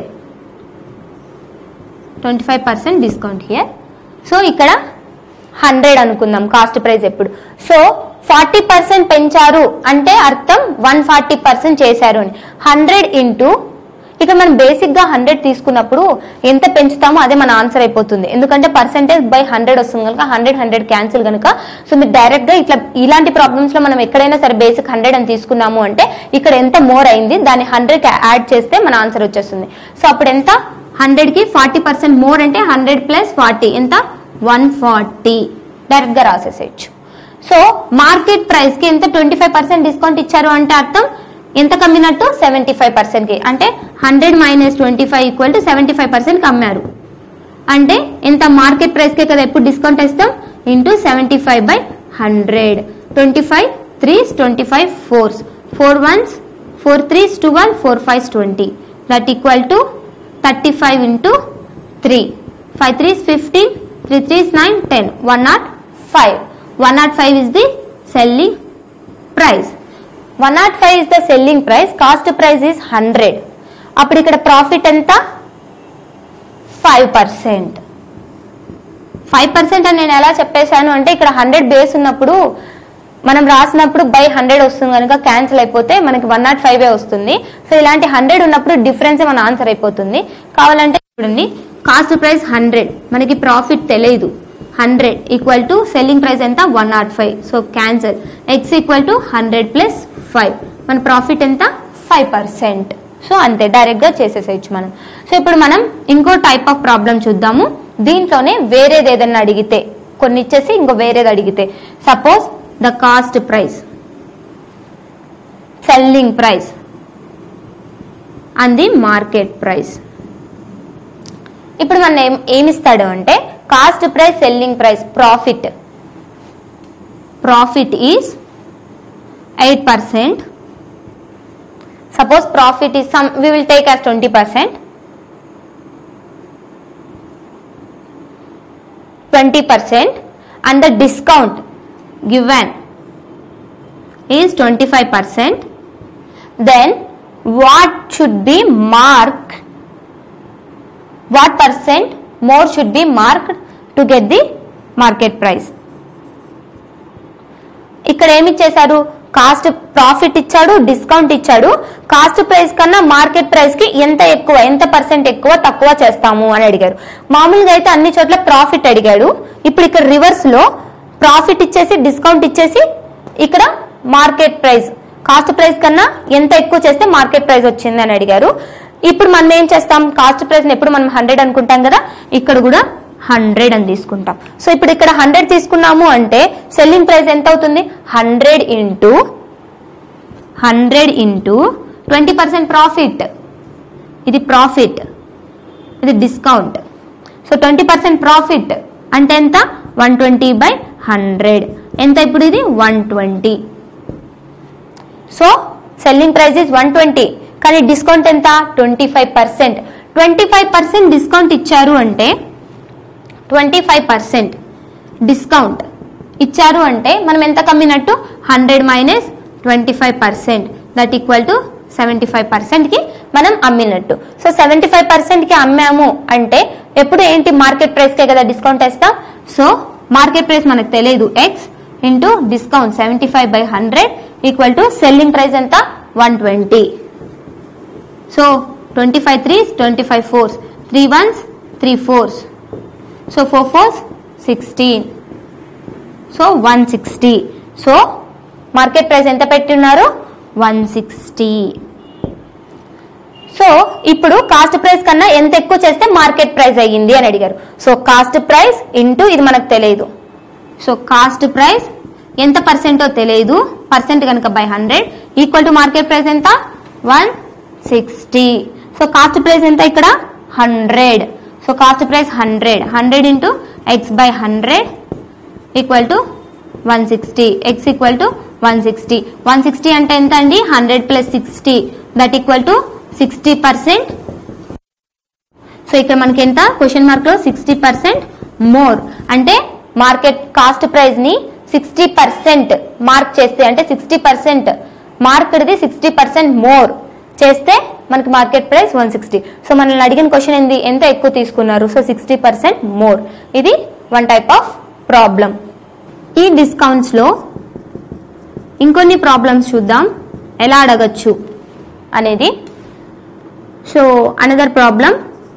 twenty five percent discount here so ఇక్కడ హండ్రెడ్ అనుకుందాం కాస్ట్ ప్రైస్ ఎప్పుడు సో ఫార్టీ పర్సెంట్ పెంచారు అంటే అర్థం వన్ ఫార్టీ పర్సెంట్ చేశారు అని హండ్రెడ్ ఇంటూ ఇక మనం బేసిక్ గా హండ్రెడ్ తీసుకున్నప్పుడు ఎంత పెంచుతామో అదే మన ఆన్సర్ అయిపోతుంది ఎందుకంటే పర్సెంటేజ్ బై హండ్రెడ్ వస్తుంది కనుక హండ్రెడ్ హండ్రెడ్ క్యాన్సిల్ కనుక సో మీరు డైరెక్ట్ గా ఇట్లా ఇలాంటి ప్రాబ్లమ్స్ లో మనం ఎక్కడైనా సరే బేసిక్ హండ్రెడ్ అని తీసుకున్నాము అంటే ఇక్కడ ఎంత మోర్ అయింది దాన్ని హండ్రెడ్ యాడ్ చేస్తే మన ఆన్సర్ వచ్చేస్తుంది సో అప్పుడు ఎంత హండ్రెడ్ కి ఫార్టీ పర్సెంట్ మోర్ అంటే హండ్రెడ్ ప్లస్ ఫార్టీ ఎంత వన్ ఫార్టీ డైరెక్ట్ గా రాసేసేయచ్చు సో మార్కెట్ ప్రైస్ కి ఎంత ట్వంటీ ఫైవ్ పర్సెంట్ డిస్కౌంట్ ఇచ్చారు అంటే అర్థం ఎంత కమ్మినట్టు సెవెంటీ ఫైవ్ పర్సెంట్ కి అంటే hundred minus twenty five equal to seventy five percent కమ్మారు అంటే ఎంత మార్కెట్ ప్రైస్ కే కదా ఎప్పుడు డిస్కౌంట్ ఇస్తాం into seventy five by hundred twenty five threes twenty five fours four ones four threes two one four five twenty that equal to thirty five into three five threes fifteen three threes nine ten one nought five one nought five is the selling price one nought five is the selling price cost price is hundred అప్పుడు ఇక్కడ profit ఎంత five percent five percent అని నేను ఎలా చెప్పేశాను అంటే ఇక్కడ hundred base ఉన్నప్పుడు మనం రాసినప్పుడు బై హండ్రెడ్ వస్తుంది కనుక క్యాన్సిల్ అయిపోతే మనకి వన్ నాట్ ఫైవ్ వస్తుంది సో ఇలాంటి హండ్రెడ్ ఉన్నప్పుడు డిఫరెన్స్ మన ఆన్సర్ అయిపోతుంది కావాలంటే చూడండి కాస్ట్ ప్రైస్ హండ్రెడ్ మనకి ప్రాఫిట్ తెలియదు hundred equal to selling price ఎంత one nought five so cancel x equal to hundred plus five మన ప్రాఫిట్ ఎంత ఫైవ్ పర్సెంట్ సో అంతే డైరెక్ట్ గా చేసేసేయచ్చు మనం సో ఇప్పుడు మనం ఇంకో టైప్ ఆఫ్ ప్రాబ్లం చూద్దాము దీంట్లోనే వేరేది ఏదైనా అడిగితే కొన్ని ఇచ్చేసి ఇంకో వేరేది అడిగితే suppose the cost price selling price and the market price ఇప్పుడు మనం ఏం ఏమిస్తాడు అంటే cost price selling price profit profit is eight percent suppose profit is some we will take as 20 percent twenty percent and the discount given is 25% then what should be marked what percent more should be marked to get the market price ఇక్కడ ఏమి ఇచ్చేశారు cost profit ఇచ్చాడు discount ఇచ్చాడు cost price కన్నా market price కి ఎంత ఎక్కువ ఎంత పర్సెంట్ ఎక్కువ తక్కువ చేస్తాము అని అడిగారు మామూలుగా అయితే అన్ని చోట్ల ప్రాఫిట్ అడిగాడు ఇప్పుడు ఇక్కడ రివర్స్ లో ప్రాఫిట్ ఇచ్చేసి డిస్కౌంట్ ఇచ్చేసి ఇక్కడ మార్కెట్ ప్రైస్ కాస్ట్ ప్రైస్ కన్నా ఎంత ఎక్కువ చేస్తే మార్కెట్ ప్రైస్ వచ్చింది అని అడిగారు ఇప్పుడు మనం ఏం చేస్తాం కాస్ట్ ప్రైస్ ఎప్పుడు మనం హండ్రెడ్ అనుకుంటాం కదా ఇక్కడ కూడా హండ్రెడ్ అని తీసుకుంటాం సో ఇప్పుడు ఇక్కడ హండ్రెడ్ తీసుకున్నాము అంటే సెల్లింగ్ ప్రైస్ ఎంత అవుతుంది hundred into hundred into twenty percent profit ఇది ప్రాఫిట్ ఇది discount so twenty percent profit అంటే ఎంత వన్ ట్వంటీ బై హండ్రెడ్ ఎంత ఇప్పుడు ఇది one twenty so selling price is one twenty కానీ డిస్కౌంట్ ఎంత twenty five percent twenty five percent discount ఇచ్చారు అంటే ట్వంటీ ఫైవ్ పర్సెంట్ డిస్కౌంట్ ఇచ్చారు అంటే మనం ఎంత కమ్మినట్టు hundred minus twenty five percent that equal to seventy five పర్సెంట్కి మనం అమ్మినట్టు సో సెవెంటీ ఫైవ్ పర్సెంట్కి అమ్మాము అంటే ఎప్పుడు ఏంటి మార్కెట్ ప్రైస్కే కదా డిస్కౌంట్ వేస్తాం సో మార్కెట్ ప్రైస్ మనకు తెలియదు x into discount seventy five by hundred equal to selling price ఎంత one twenty so twenty five threes twenty five fours three ones three fours so four fours sixteen so one sixty so market price ఎంత పెట్టున్నారు one sixty so ఇప్పుడు cost price కన్నా ఎంత ఎక్కువ చేస్తే market price అయ్యింది అని అడిగారు సో కాస్ట్ ప్రైస్ ఇంటూ ఇది మనకు తెలియదు సో కాస్ట్ ప్రైస్ ఎంత పర్సెంటో తెలియదు పర్సెంట్ కనుక by hundred equal to market price ఎంత one sixty so cost price ఎంత ఇక్కడ hundred so cost price hundred hundred into x by hundred equal to one sixty x equal to one sixty one sixty అంటే ఎంత అండి hundred plus sixty that equal to sixty percent so ఇక్కడ మనకి ఎంత question mark లో sixty percent more అంటే market cost price ని sixty percent mark చేస్తే అంటే సిక్స్టీ పర్సెంట్ మార్కెట్ది సిక్స్టీ పర్సెంట్ మోర్ చేస్తే మనకి market price one sixty so మనల్ని అడిగిన క్వశ్చన్ ఏంది ఎంత ఎక్కువ తీసుకున్నారు సో సిక్స్టీ పర్సెంట్ మోర్ ఇది వన్ టైప్ ఆఫ్ ప్రాబ్లం ఈ డిస్కౌంట్స్ లో ఇంకొన్ని ప్రాబ్లమ్స్ చూద్దాం ఎలా అడగచ్చు అనేది సో అనదర్ ప్రాబ్లం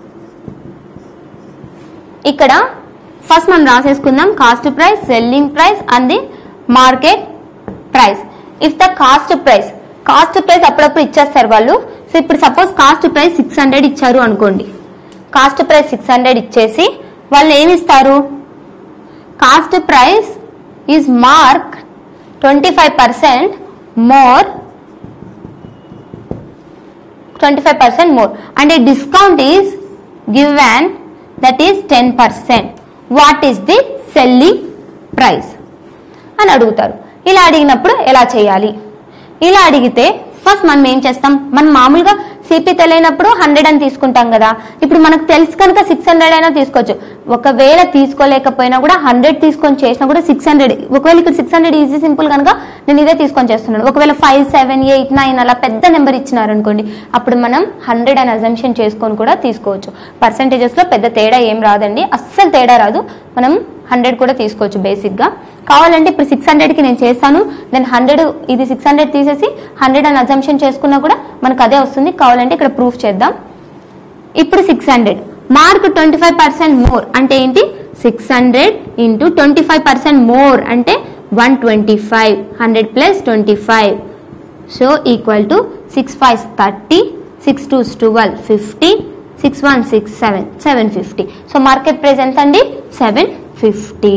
ఇక్కడ ఫస్ట్ మనం రాసేసుకుందాం cost price selling price and the market price if the cost price cost price అప్పుడప్పుడు ఇచ్చేస్తారు వాళ్ళు సో ఇప్పుడు suppose cost price six hundred ఇచ్చారు అనుకోండి కాస్ట్ ప్రైస్ సిక్స్ హండ్రెడ్ ఇచ్చేసి వాళ్ళు ఏమి ఇస్తారు cost price is mark twenty five percent more twenty five percent more and a discount is given that is ten percent what is the selling price అని అడుగుతారు ఇలా అడిగినప్పుడు ఎలా చేయాలి ఇలా అడిగితే ఫస్ట్ మనం ఏం చేస్తాం మనం మామూలుగా సిపి తెలియనప్పుడు హండ్రెడ్ అని తీసుకుంటాం కదా ఇప్పుడు మనకు తెలుసు కనుక సిక్స్ హండ్రెడ్ అయినా తీసుకోవచ్చు ఒకవేళ తీసుకోలేకపోయినా కూడా హండ్రెడ్ తీసుకొని చేసినా కూడా సిక్స్ హండ్రెడ్ ఒకవేళ ఇక్కడ సిక్స్ హండ్రెడ్ ఈజీ సింపుల్ కనుక నేను ఇదే తీసుకొని చేస్తున్నాను ఒకవేళ ఫైవ్ సెవెన్ ఎయిట్ నైన్ అలా పెద్ద నెంబర్ ఇచ్చినారు అనుకోండి అప్పుడు మనం హండ్రెడ్ అని అజంప్షన్ చేసుకొని కూడా తీసుకోవచ్చు పర్సంటేజెస్ లో పెద్ద తేడా ఏం రాదండి అస్సలు తేడా రాదు మనం హండ్రెడ్ కూడా తీసుకోవచ్చు బేసిక్ గా కావాలంటే ఇప్పుడు సిక్స్ హండ్రెడ్ కి నేను చేస్తాను దెన్ హండ్రెడ్ ఇది సిక్స్ హండ్రెడ్ తీసేసి హండ్రెడ్ అని అజంప్షన్ చేసుకున్నా కూడా మనకు అదే వస్తుంది కావాలంటే ఇక్కడ ప్రూఫ్ చేద్దాం ఇప్పుడు six hundred mark twenty five percent more అంటే ఏంటి six hundred into twenty five percent more అంటే one twenty five hundred plus twenty five so equal to six five thirty six two twelve fifty six one six seven seven fifty so market price ఎంత అండి seven fifty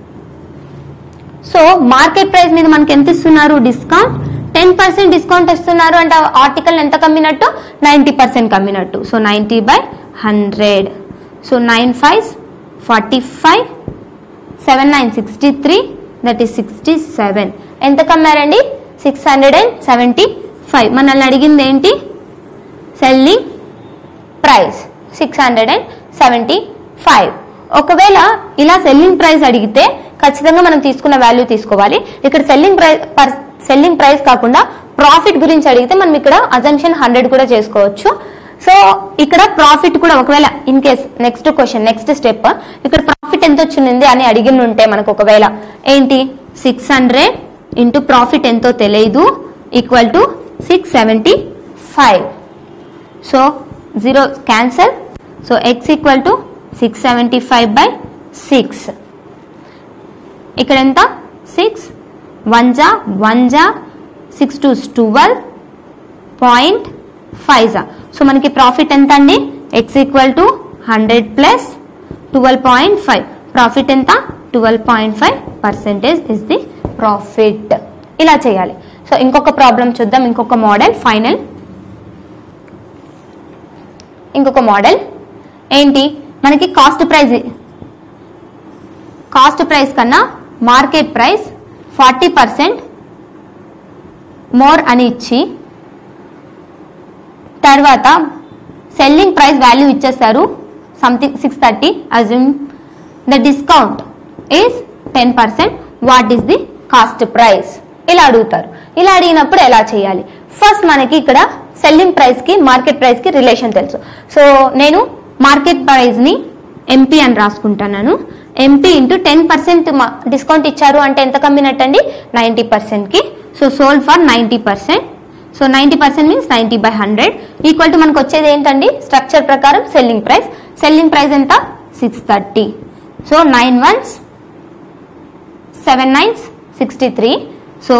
so market price మీద మనకి ఎంత ఇస్తున్నారు discount ten percent discount ఇస్తున్నారు అంటే article ఎంత కమ్మినట్టు నైంటీ పర్సెంట్ కమ్మినట్టు so ninety by hundred so nine five forty five seven nine sixty three that is sixty seven ఎంత కమ్మారండి six hundred and seventy five మనల్ని అడిగింది ఏంటి selling price six hundred and seventy five ఒకవేళ ఇలా selling price అడిగితే ఖచ్చితంగా మనం తీసుకున్న వాల్యూ తీసుకోవాలి ఇక్కడ సెల్లింగ్ ప్రైస్ సెల్లింగ్ ప్రైస్ కాకుండా ప్రాఫిట్ గురించి అడిగితే మనం ఇక్కడ అజంప్షన్ హండ్రెడ్ కూడా చేసుకోవచ్చు సో ఇక్కడ ప్రాఫిట్ కూడా ఒకవేళ in case next question next step ఇక్కడ ప్రాఫిట్ ఎంత వచ్చింది అని అడిగిన ఉంటే మనకు ఒకవేళ ఏంటి సిక్స్ హండ్రెడ్ ఇంటూ ప్రాఫిట్ ఎంతో తెలియదు equal to six seventy five so zero cancel so x equal to six seventy five by six ఇక్కడ ఎంత సిక్స్ వన్ జా వన్ జా six to twelve point five జా సో మనకి ప్రాఫిట్ ఎంత అండి x equal to hundred plus twelve point five profit ఎంత twelve point five percentage is the profit ఇలా చేయాలి సో ఇంకొక ప్రాబ్లం చూద్దాం ఇంకొక మోడల్ ఫైనల్ ఇంకొక మోడల్ ఏంటి మనకి కాస్ట్ ప్రైస్ కాస్ట్ ప్రైస్ కన్నా market price forty percent more అని ఇచ్చి తర్వాత సెల్లింగ్ ప్రైస్ వాల్యూ ఇచ్చేస్తారు something six thirty assume the discount is ten percent what is the cost price ఇలా అడుగుతారు ఇలా అడిగినప్పుడు ఎలా చేయాలి ఫస్ట్ మనకి ఇక్కడ సెల్లింగ్ ప్రైస్ కి మార్కెట్ ప్రైస్ కి రిలేషన్ తెలుసు సో నేను మార్కెట్ ప్రైస్ ని ఎంపీ అని రాసుకుంటున్నాను MP into ten percent discount ఇచ్చారు అంటే ఎంత కమ్మినట్టండి నైంటీ పర్సెంట్ కి so sold for ninety percent so ninety percent means ninety by hundred equal to మనకు వచ్చేది ఏంటండి స్ట్రక్చర్ ప్రకారం సెల్లింగ్ ప్రైస్ సెల్లింగ్ ప్రైస్ ఎంత six thirty so nine ones seven nines sixty three so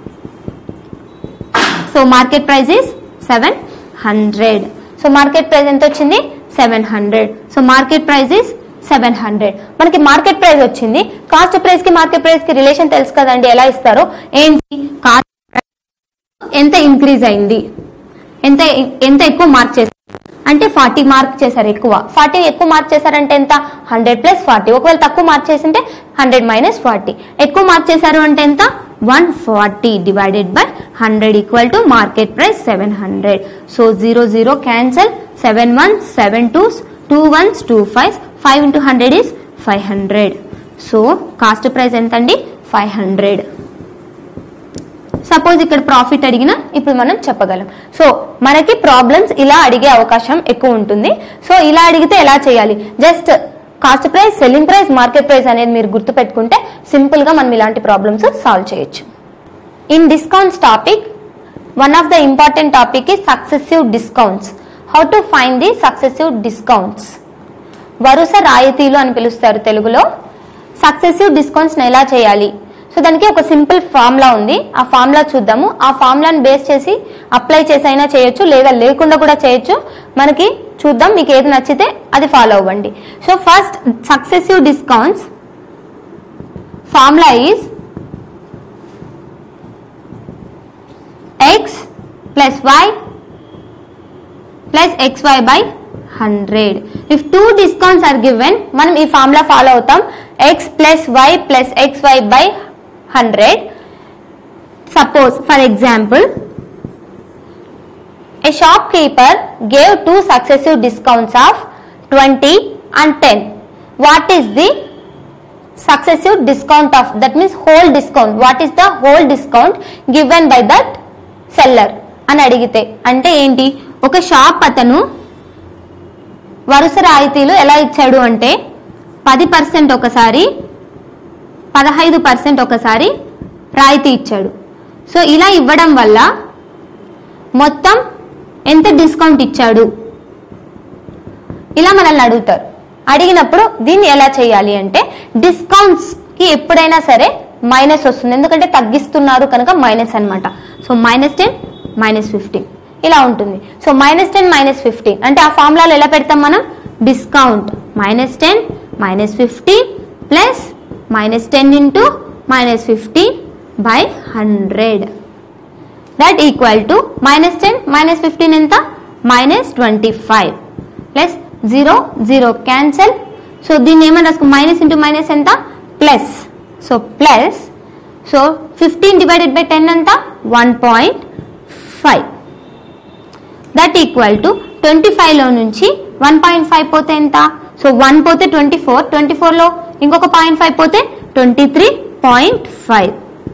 so market price is seven hundred so market price ఎంత వచ్చింది seven hundred so market price is seven hundred మనకి market price వచ్చింది cost price కి market price కి relation తెలుసు కదండి ఎలా ఇస్తారో ఏంటి కాస్ట్ ఎంత ఇంక్రీజ్ అయింది ఎంత ఎంత ఎక్కువ మార్క్ చేశారు అంటే ఫార్టీ మార్క్ చేశారు ఎక్కువ ఫార్టీ ఎక్కువ మార్క్ చేశారంటే ఎంత హండ్రెడ్ ప్లస్ ఫార్టీ ఒకవేళ తక్కువ మార్క్ చేసింటే హండ్రెడ్ మైనస్ ఫార్టీ ఎక్కువ మార్క్ చేశారు అంటే ఎంత one forty divided by hundred equal to market price seven hundred so zero zero cancel seven ones seven twos two ones two five five into hundred is five hundred so cost price ఎంత అండి five hundred suppose ఇక్కడ profit అడిగినా ఇప్పుడు మనం చెప్పగలం so మనకి problems ఇలా అడిగే అవకాశం ఎక్కువ ఉంటుంది సో ఇలా అడిగితే ఎలా చేయాలి just cost price selling price market price అనేది మీరు గుర్తుపెట్టుకుంటే సింపుల్ గా మనం ఇలాంటి ప్రాబ్లమ్స్ సాల్వ్ చేయొచ్చు in discounts topic one of the important topic ఈ successive discounts how to find the successive discounts వరుస రాయితీలు అని పిలుస్తారు తెలుగులో సక్సెసివ్ డిస్కౌంట్స్ ఎలా చేయాలి సో దానికి ఒక సింపుల్ ఫార్ములా ఉంది ఆ ఫార్ములా చూద్దాము ఆ ఫార్ములాని బేస్ చేసి అప్లై చేసి అయినా చేయొచ్చు లేదా లేకుండా కూడా చేయొచ్చు మనకి చూద్దాం మీకు ఏది నచ్చితే అది ఫాలో అవ్వండి so first successive discounts formula is x plus y plus x y by hundred if two discounts are given మనం ఈ ఫార్ములా ఫాలో అవుతాం x plus y plus x y by hundred suppose for example A shopkeeper gave two successive discounts of 20 and 10. What is the successive discount of that means whole discount? What is the whole discount given by that seller? అని అడిగితే అంటే ఏంటి ఒక shop అతను వరుస రాయితీలు ఎలా ఇచ్చాడు అంటే పది పర్సెంట్ ఒకసారి పదహైదు పర్సెంట్ ఒకసారి రాయితీ ఇచ్చాడు సో ఇలా ఇవ్వడం వల్ల మొత్తం ఎంత డిస్కౌంట్ ఇచ్చాడు ఇలా మనల్ని అడుగుతారు అడిగినప్పుడు దీన్ని ఎలా చేయాలి అంటే డిస్కౌంట్స్ కి ఎప్పుడైనా సరే మైనస్ వస్తుంది ఎందుకంటే తగ్గిస్తున్నారు కనుక మైనస్ అన్నమాట so minus ten minus fifteen ఇలా ఉంటుంది so minus ten minus fifteen అంటే ఆ ఫార్ములాలో ఎలా పెడతాం మనం discount minus ten minus fifteen plus minus ten into minus fifteen by hundred that equal to minus ten minus fifteen ఎంత minus twenty five plus zero zero cancel so దీన్ని ఏమని రాసుకో మైనస్ ఇంటూ మైనస్ ఎంత plus so plus so fifteen divided by ten ఎంత one point five that equal to twenty ఫైవ్లో నుంచి one point five పోతే ఎంత సో వన్ పోతే ట్వంటీ ఫోర్ ట్వంటీ ఫోర్లో ఇంకొక పాయింట్ ఫైవ్ పోతే twenty three point five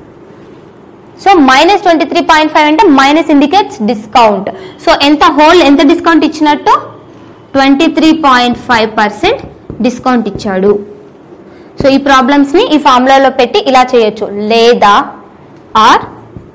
so minus twenty three point five అంటే మైనస్ ఇండికేట్స్ డిస్కౌంట్ సో ఎంత హోల్ ఎంత డిస్కౌంట్ ఇచ్చినట్టు twenty three point five percent discount ఇచ్చాడు సో ఈ ప్రాబ్లమ్స్ ని ఈ ఫార్ములాలో పెట్టి ఇలా చేయొచ్చు లేదా ఆర్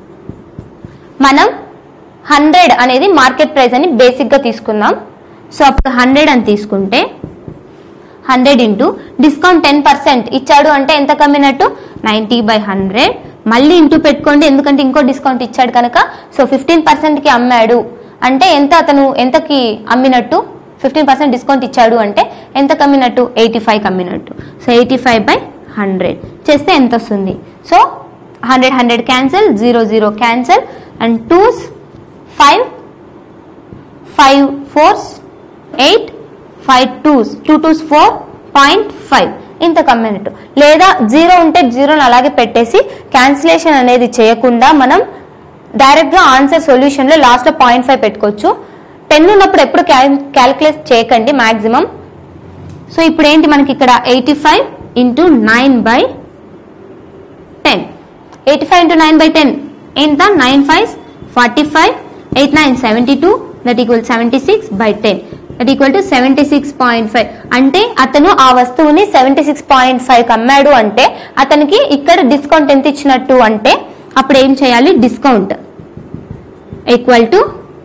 మనం హండ్రెడ్ అనేది మార్కెట్ ప్రైస్ అని బేసిక్ గా తీసుకుందాం సో అప్పుడు హండ్రెడ్ అని తీసుకుంటే hundred into discount ten percent ఇచ్చాడు అంటే ఎంత కమ్మినట్టు నైంటీ బై హండ్రెడ్ మళ్ళీ ఇంటూ పెట్టుకోండి ఎందుకంటే ఇంకో డిస్కౌంట్ ఇచ్చాడు కనుక సో ఫిఫ్టీన్ కి అమ్మాడు అంటే ఎంత అతను ఎంతకి అమ్మినట్టు ఫిఫ్టీన్ పర్సెంట్ డిస్కౌంట్ ఇచ్చాడు అంటే ఎంత కమ్మినట్టు ఎయిటీ ఫైవ్ కమ్మినట్టు so eighty five by hundred చేస్తే ఎంత వస్తుంది so hundred hundred cancel zero zero cancel and twos five five fours eight five twos two twos four point five ఇంత కమ్మినట్టు లేదా జీరో ఉంటే జీరోని అలాగే పెట్టేసి క్యాన్సిలేషన్ అనేది చేయకుండా మనం డైరెక్ట్గా ఆన్సర్ సొల్యూషన్లో లాస్ట్లో పాయింట్ ఫైవ్ పెట్టుకోవచ్చు టెన్ ఉన్నప్పుడు ఎప్పుడు క్యాలిక్యులేట్ చేయకండి మాక్సిమం సో ఇప్పుడు ఏంటి మనకి ఇక్కడ eighty five into nine by ten eighty five into nine by ten ఎంత nine five forty five eight nine seventy two that equal seventy six by ten that equal to seventy six point five అంటే అతను ఆ వస్తువుని seventy six point five అమ్మాడు అంటే అతనికి ఇక్కడ discount ఎంత ఇచ్చినట్టు అంటే అప్పుడు ఏం చేయాలి discount equal to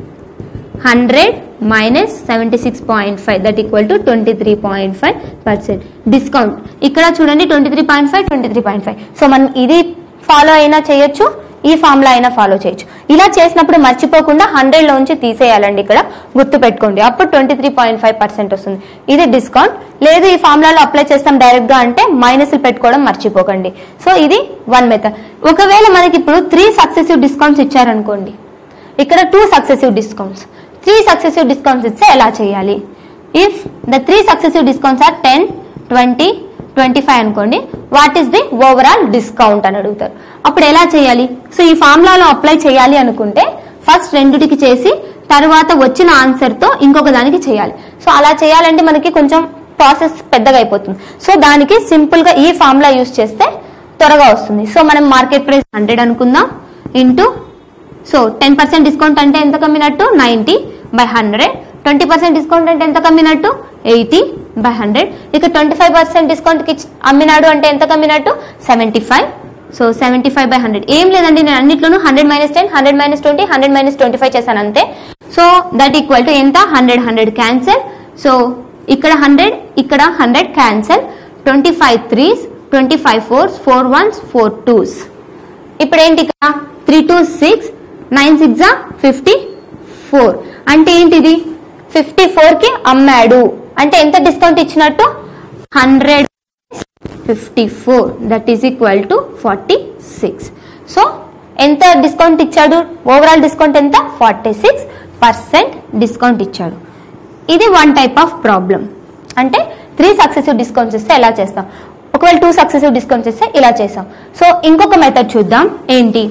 hundred minus seventy six point five that equal to twenty three point five percent discount ఇక్కడ చూడండి twenty three point five twenty three point five so మనం ఇది ఫాలో అయినా చేయొచ్చు ఈ ఫార్ములా అయినా ఫాలో చేయొచ్చు ఇలా చేసినప్పుడు మర్చిపోకుండా హండ్రెడ్ లోంచి తీసేయాలండి ఇక్కడ గుర్తు పెట్టుకోండి అప్పుడు twenty three point five percent వస్తుంది ఇది డిస్కౌంట్ లేదు ఈ ఫార్ములాలో అప్లై చేస్తాం డైరెక్ట్ గా అంటే మైనస్లు పెట్టుకోవడం మర్చిపోకండి సో ఇది వన్ మెథడ్ ఒకవేళ మనకి ఇప్పుడు త్రీ సక్సెసివ్ డిస్కౌంట్స్ ఇచ్చారనుకోండి ఇక్కడ two successive discounts three successive discounts ఇస్తే ఎలా చేయాలి if the three successive discounts are ten twenty twenty five అనుకోండి what is the overall discount అని అడుగుతారు అప్పుడు ఎలా చేయాలి సో ఈ ఫార్ములాలో అప్లై చేయాలి అనుకుంటే ఫస్ట్ రెండుటికి చేసి తర్వాత వచ్చిన ఆన్సర్ తో ఇంకొక దానికి చేయాలి సో అలా చేయాలంటే మనకి కొంచెం ప్రాసెస్ పెద్దగా అయిపోతుంది సో దానికి సింపుల్ గా ఈ ఫార్ములా యూస్ చేస్తే త్వరగా వస్తుంది సో మనం మార్కెట్ ప్రైస్ హండ్రెడ్ అనుకుందాం into so ten percent discount అంటే ఎంత కమ్మినట్టు ninety by hundred twenty percent discount అంటే ఎంత కమ్మినట్టు ఎయిటీ బై హండ్రెడ్ ఇక ట్వంటీ ఫైవ్ పర్సెంట్ డిస్కౌంట్కి అమ్మినాడు అంటే ఎంత కమ్మినట్టు seventy five so seventy five by hundred ఏం లేదండి నేను అన్నిట్లోనూ hundred minus ten hundred minus twenty hundred minus twenty five చేశాను అంతే సో దట్ ఈక్వల్ టు ఎంత హండ్రెడ్ హండ్రెడ్ క్యాన్సల్ సో ఇక్కడ హండ్రెడ్ ఇక్కడ hundred cancel twenty five threes twenty five fours four ones four twos ఇప్పుడు ఏంటి ఇక్కడ three two six nine six fifty four అంటే ఏంటిది ఫిఫ్టీ ఫోర్ కి అమ్మాడు అంటే ఎంత డిస్కౌంట్ ఇచ్చినట్టు hundred fifty four that is equal to forty six so ఎంత డిస్కౌంట్ ఇచ్చాడు ఓవరాల్ డిస్కౌంట్ ఎంత ఫార్టీ సిక్స్ పర్సెంట్ డిస్కౌంట్ ఇచ్చాడు ఇది వన్ టైప్ ఆఫ్ ప్రాబ్లం అంటే త్రీ సక్సెసివ్ డిస్కౌంట్స్ ఇస్తే ఎలా చేస్తాం ఒకవేళ టూ సక్సెసివ్ డిస్కౌంట్స్ ఇస్తే ఇలా చేస్తాం సో ఇంకొక మెథడ్ చూద్దాం ఏంటి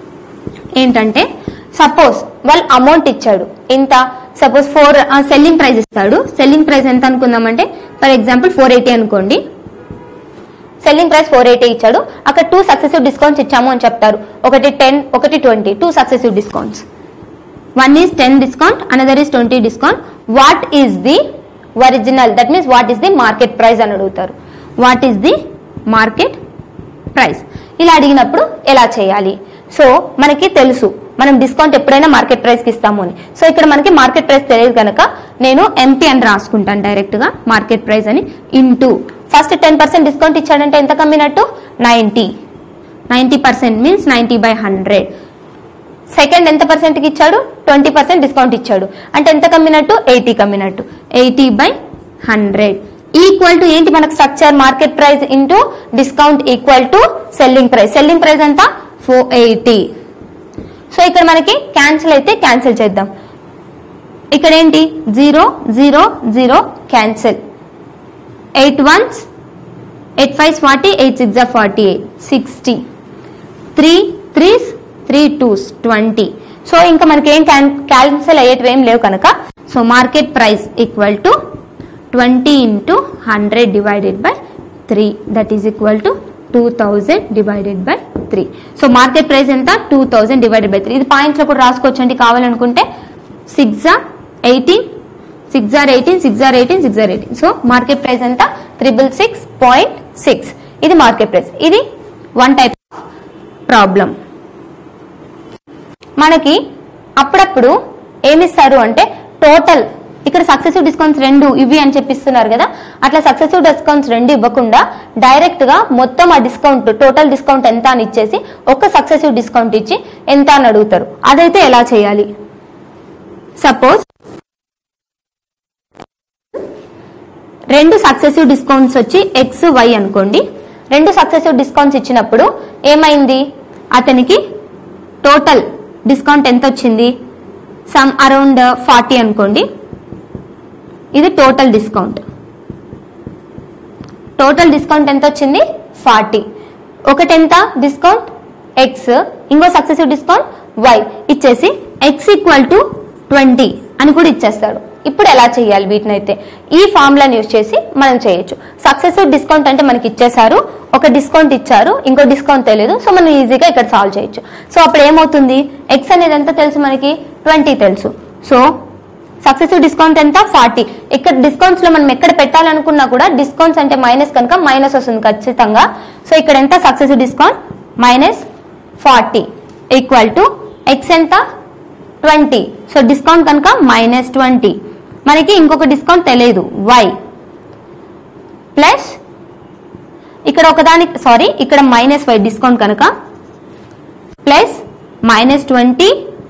ఏంటంటే సపోజ్ వాళ్ళు అమౌంట్ ఇచ్చాడు ఎంత సపోజ్ ఫోర్ సెల్లింగ్ ప్రైస్ ఇస్తాడు సెల్లింగ్ ప్రైస్ ఎంత అనుకుందామంటే ఫర్ ఎగ్జాంపుల్ ఫోర్ ఎయిటీ అనుకోండి సెల్లింగ్ ప్రైస్ ఫోర్ ఎయిటీ ఇచ్చాడు అక్కడ టూ సక్సెసివ్ డిస్కౌంట్స్ ఇచ్చాము అని చెప్తారు ఒకటి టెన్ ఒకటి twenty two successive discounts one is ten discount another is twenty discount what is the original that means what is the market price అని అడుగుతారు what is the market price ఇలా అడిగినప్పుడు ఎలా చేయాలి సో మనకి తెలుసు మనం డిస్కౌంట్ ఎప్పుడైనా మార్కెట్ ప్రైస్ కి ఇస్తాము అని సో ఇక్కడ మనకి మార్కెట్ ప్రైస్ తెలియదు కనుక నేను ఎంపీ అని రాసుకుంటాను డైరెక్ట్ గా మార్కెట్ ప్రైస్ అని into first ten percent discount ఇచ్చాడంటే ఎంత కమ్మినట్టు ninety ninety percent means ninety by hundred second ఎంత పర్సెంట్ కి ఇచ్చాడు ట్వంటీ పర్సెంట్ డిస్కౌంట్ ఇచ్చాడు అంటే ఎంత కమ్మినట్టు ఎయిటీ కమ్మినట్టు eighty by hundred equal to ఏంటి మనకు structure market price into discount equal to selling price selling price ఎంత ఫోర్ ఎయిటీ సో ఇక్కడ మనకి క్యాన్సిల్ అయితే క్యాన్సిల్ చేద్దాం ఇక్కడ ఏంటి zero zero zero cancel eight ones eight five forty eight six forty eight sixty three threes three twos twenty so ఇంకా మనకి ఏం క్యాన్సిల్ అయ్యేటివి ఏం లేవు కనుక so market price equal to twenty into hundred divided by three that is equal to two thousand divided by three so market price ఎంత two thousand divided by three ఇది పాయింట్స్లో కూడా రాసుకోవచ్చండి కావాలనుకుంటే six eighteen six or eighteen six or eighteen six or eighteen so market price ఎంత triple six point six ఇది market price ఇది one type of problem మనకి అప్పుడప్పుడు ఏమిస్తారు అంటే టోటల్ ఇక్కడ సక్సెసివ్ డిస్కౌంట్స్ రెండు ఇవి అని చెప్పిస్తున్నారు కదా అట్లా సక్సెసివ్ డిస్కౌంట్స్ రెండు ఇవ్వకుండా డైరెక్ట్ గా మొత్తం ఆ డిస్కౌంట్ టోటల్ డిస్కౌంట్ ఎంత అని ఇచ్చేసి ఒక సక్సెసివ్ డిస్కౌంట్ ఇచ్చి ఎంత అని అడుగుతారు అదైతే ఎలా చేయాలి సపోజ్ రెండు సక్సెసివ్ డిస్కౌంట్స్ వచ్చి ఎక్స్ వై అనుకోండి రెండు సక్సెసివ్ డిస్కౌంట్స్ ఇచ్చినప్పుడు ఏమైంది అతనికి టోటల్ డిస్కౌంట్ ఎంత వచ్చింది సమ్ అరౌండ్ ఫార్టీ అనుకోండి ఇది టోటల్ డిస్కౌంట్ టోటల్ డిస్కౌంట్ ఎంత వచ్చింది ఫార్టీ ఒకటి ఎంత డిస్కౌంట్ ఎక్స్ ఇంకో సక్సెసివ్ డిస్కౌంట్ వై ఇచ్చేసి ఎక్స్ ఈక్వల్ టు ట్వంటీ అని కూడా ఇచ్చేస్తాడు ఇప్పుడు ఎలా చేయాలి వీటిని అయితే ఈ ఫార్ములాని యూజ్ చేసి మనం చేయొచ్చు సక్సెసివ్ డిస్కౌంట్ అంటే మనకి ఇచ్చేసారు ఒక డిస్కౌంట్ ఇచ్చారు ఇంకో డిస్కౌంట్ తెలియదు సో మనం ఈజీగా ఇక్కడ సాల్వ్ చేయొచ్చు సో అప్పుడు ఏమవుతుంది ఎక్స్ అనేది ఎంత తెలుసు మనకి ట్వంటీ తెలుసు సో సక్సెసివ్ డిస్కౌంట్ ఎంత ఫార్టీ ఇక్కడ డిస్కౌంట్స్ లో మనం ఎక్కడ పెట్టాలనుకున్నా కూడా డిస్కౌంట్స్ అంటే మైనస్ కనుక మైనస్ వస్తుంది ఖచ్చితంగా సో ఇక్కడ ఎంత successive discount minus forty equal to X ఎంత ట్వంటీ సో డిస్కౌంట్ కనుక మైనస్ ట్వంటీ మనకి ఇంకొక డిస్కౌంట్ తెలియదు వై ప్లస్ ఇక్కడ ఒకదానికి సారీ ఇక్కడ మైనస్ వై డిస్కౌంట్ కనుక plus minus twenty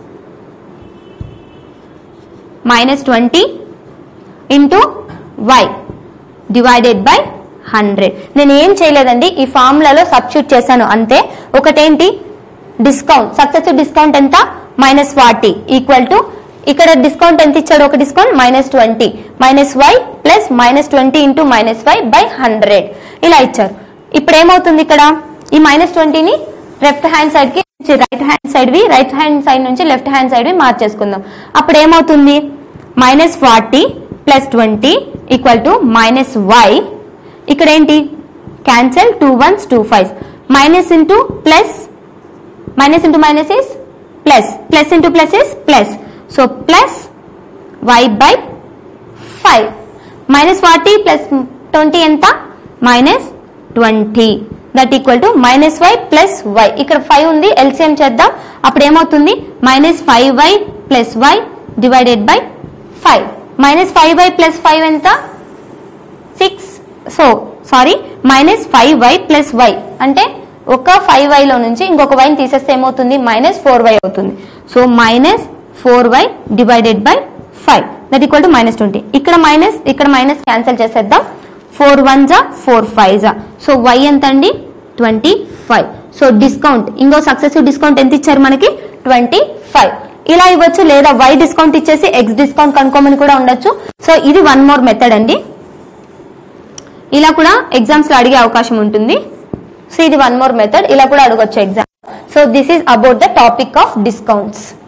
minus twenty into Y divided by hundred నేను ఏం చేయలేదండి ఈ ఫార్ములాలో సబ్స్టిట్యూట్ చేశాను అంతే ఒకటేంటి డిస్కౌంట్ సక్సెసివ్ డిస్కౌంట్ ఎంత మైనస్ ఫార్టీ ఈక్వల్ టు ఇక్కడ డిస్కౌంట్ ఎంత ఇచ్చాడు ఒక discount minus twenty minus Y plus minus twenty into minus Y by hundred ఇలా ఇచ్చారు ఇప్పుడు ఏమవుతుంది ఇక్కడ ఈ మైనస్ ట్వంటీని లెఫ్ట్ హ్యాండ్ సైడ్ కి రైట్ హ్యాండ్ సైడ్ వి రైట్ హ్యాండ్ సైడ్ నుంచి లెఫ్ట్ హ్యాండ్ సైడ్ వి మార్చేసుకుందాం అప్పుడు ఏమవుతుంది minus forty plus twenty equal to minus Y ఇక్కడ ఏంటి cancel two ones two five minus into plus minus into minus is plus plus into plus is plus so plus Y by five minus forty plus twenty ఎంత minus twenty that equal to minus Y plus Y ఇక్కడ five ఉంది LCM చేద్దాం అప్పుడు ఏమవుతుంది minus five Y plus Y divided by five minus five Y plus five ఎంత six so sorry minus five Y plus Y అంటే ఒక five వైలో నుంచి ఇంకొక వైని తీసేస్తే ఏమవుతుంది మైనస్ ఫోర్ వై అవుతుంది so minus four Y divided by five that equal to minus twenty ఇక్కడ మైనస్ ఇక్కడ మైనస్ క్యాన్సిల్ చేసేద్దాం ఫోర్ వన్ జా ఫోర్ ఫైవ్ జా సో వై ఎంత అండి ట్వంటీ ఫైవ్ సో డిస్కౌంట్ ఇంకో సక్సెసివ్ డిస్కౌంట్ ఎంత ఇచ్చారు మనకి ట్వంటీ ఫైవ్ ఇలా ఇవ్వచ్చు లేదా వై డిస్కౌంట్ ఇచ్చేసి ఎక్స్ డిస్కౌంట్ కనుక్కోమని కూడా ఉండొచ్చు సో ఇది వన్ మోర్ మెథడ్ అండి ఇలా కూడా ఎగ్జామ్స్ లో అడిగే అవకాశం ఉంటుంది సో ఇది వన్ మోర్ మెథడ్ ఇలా కూడా అడగొచ్చు exam so this is about the topic of discounts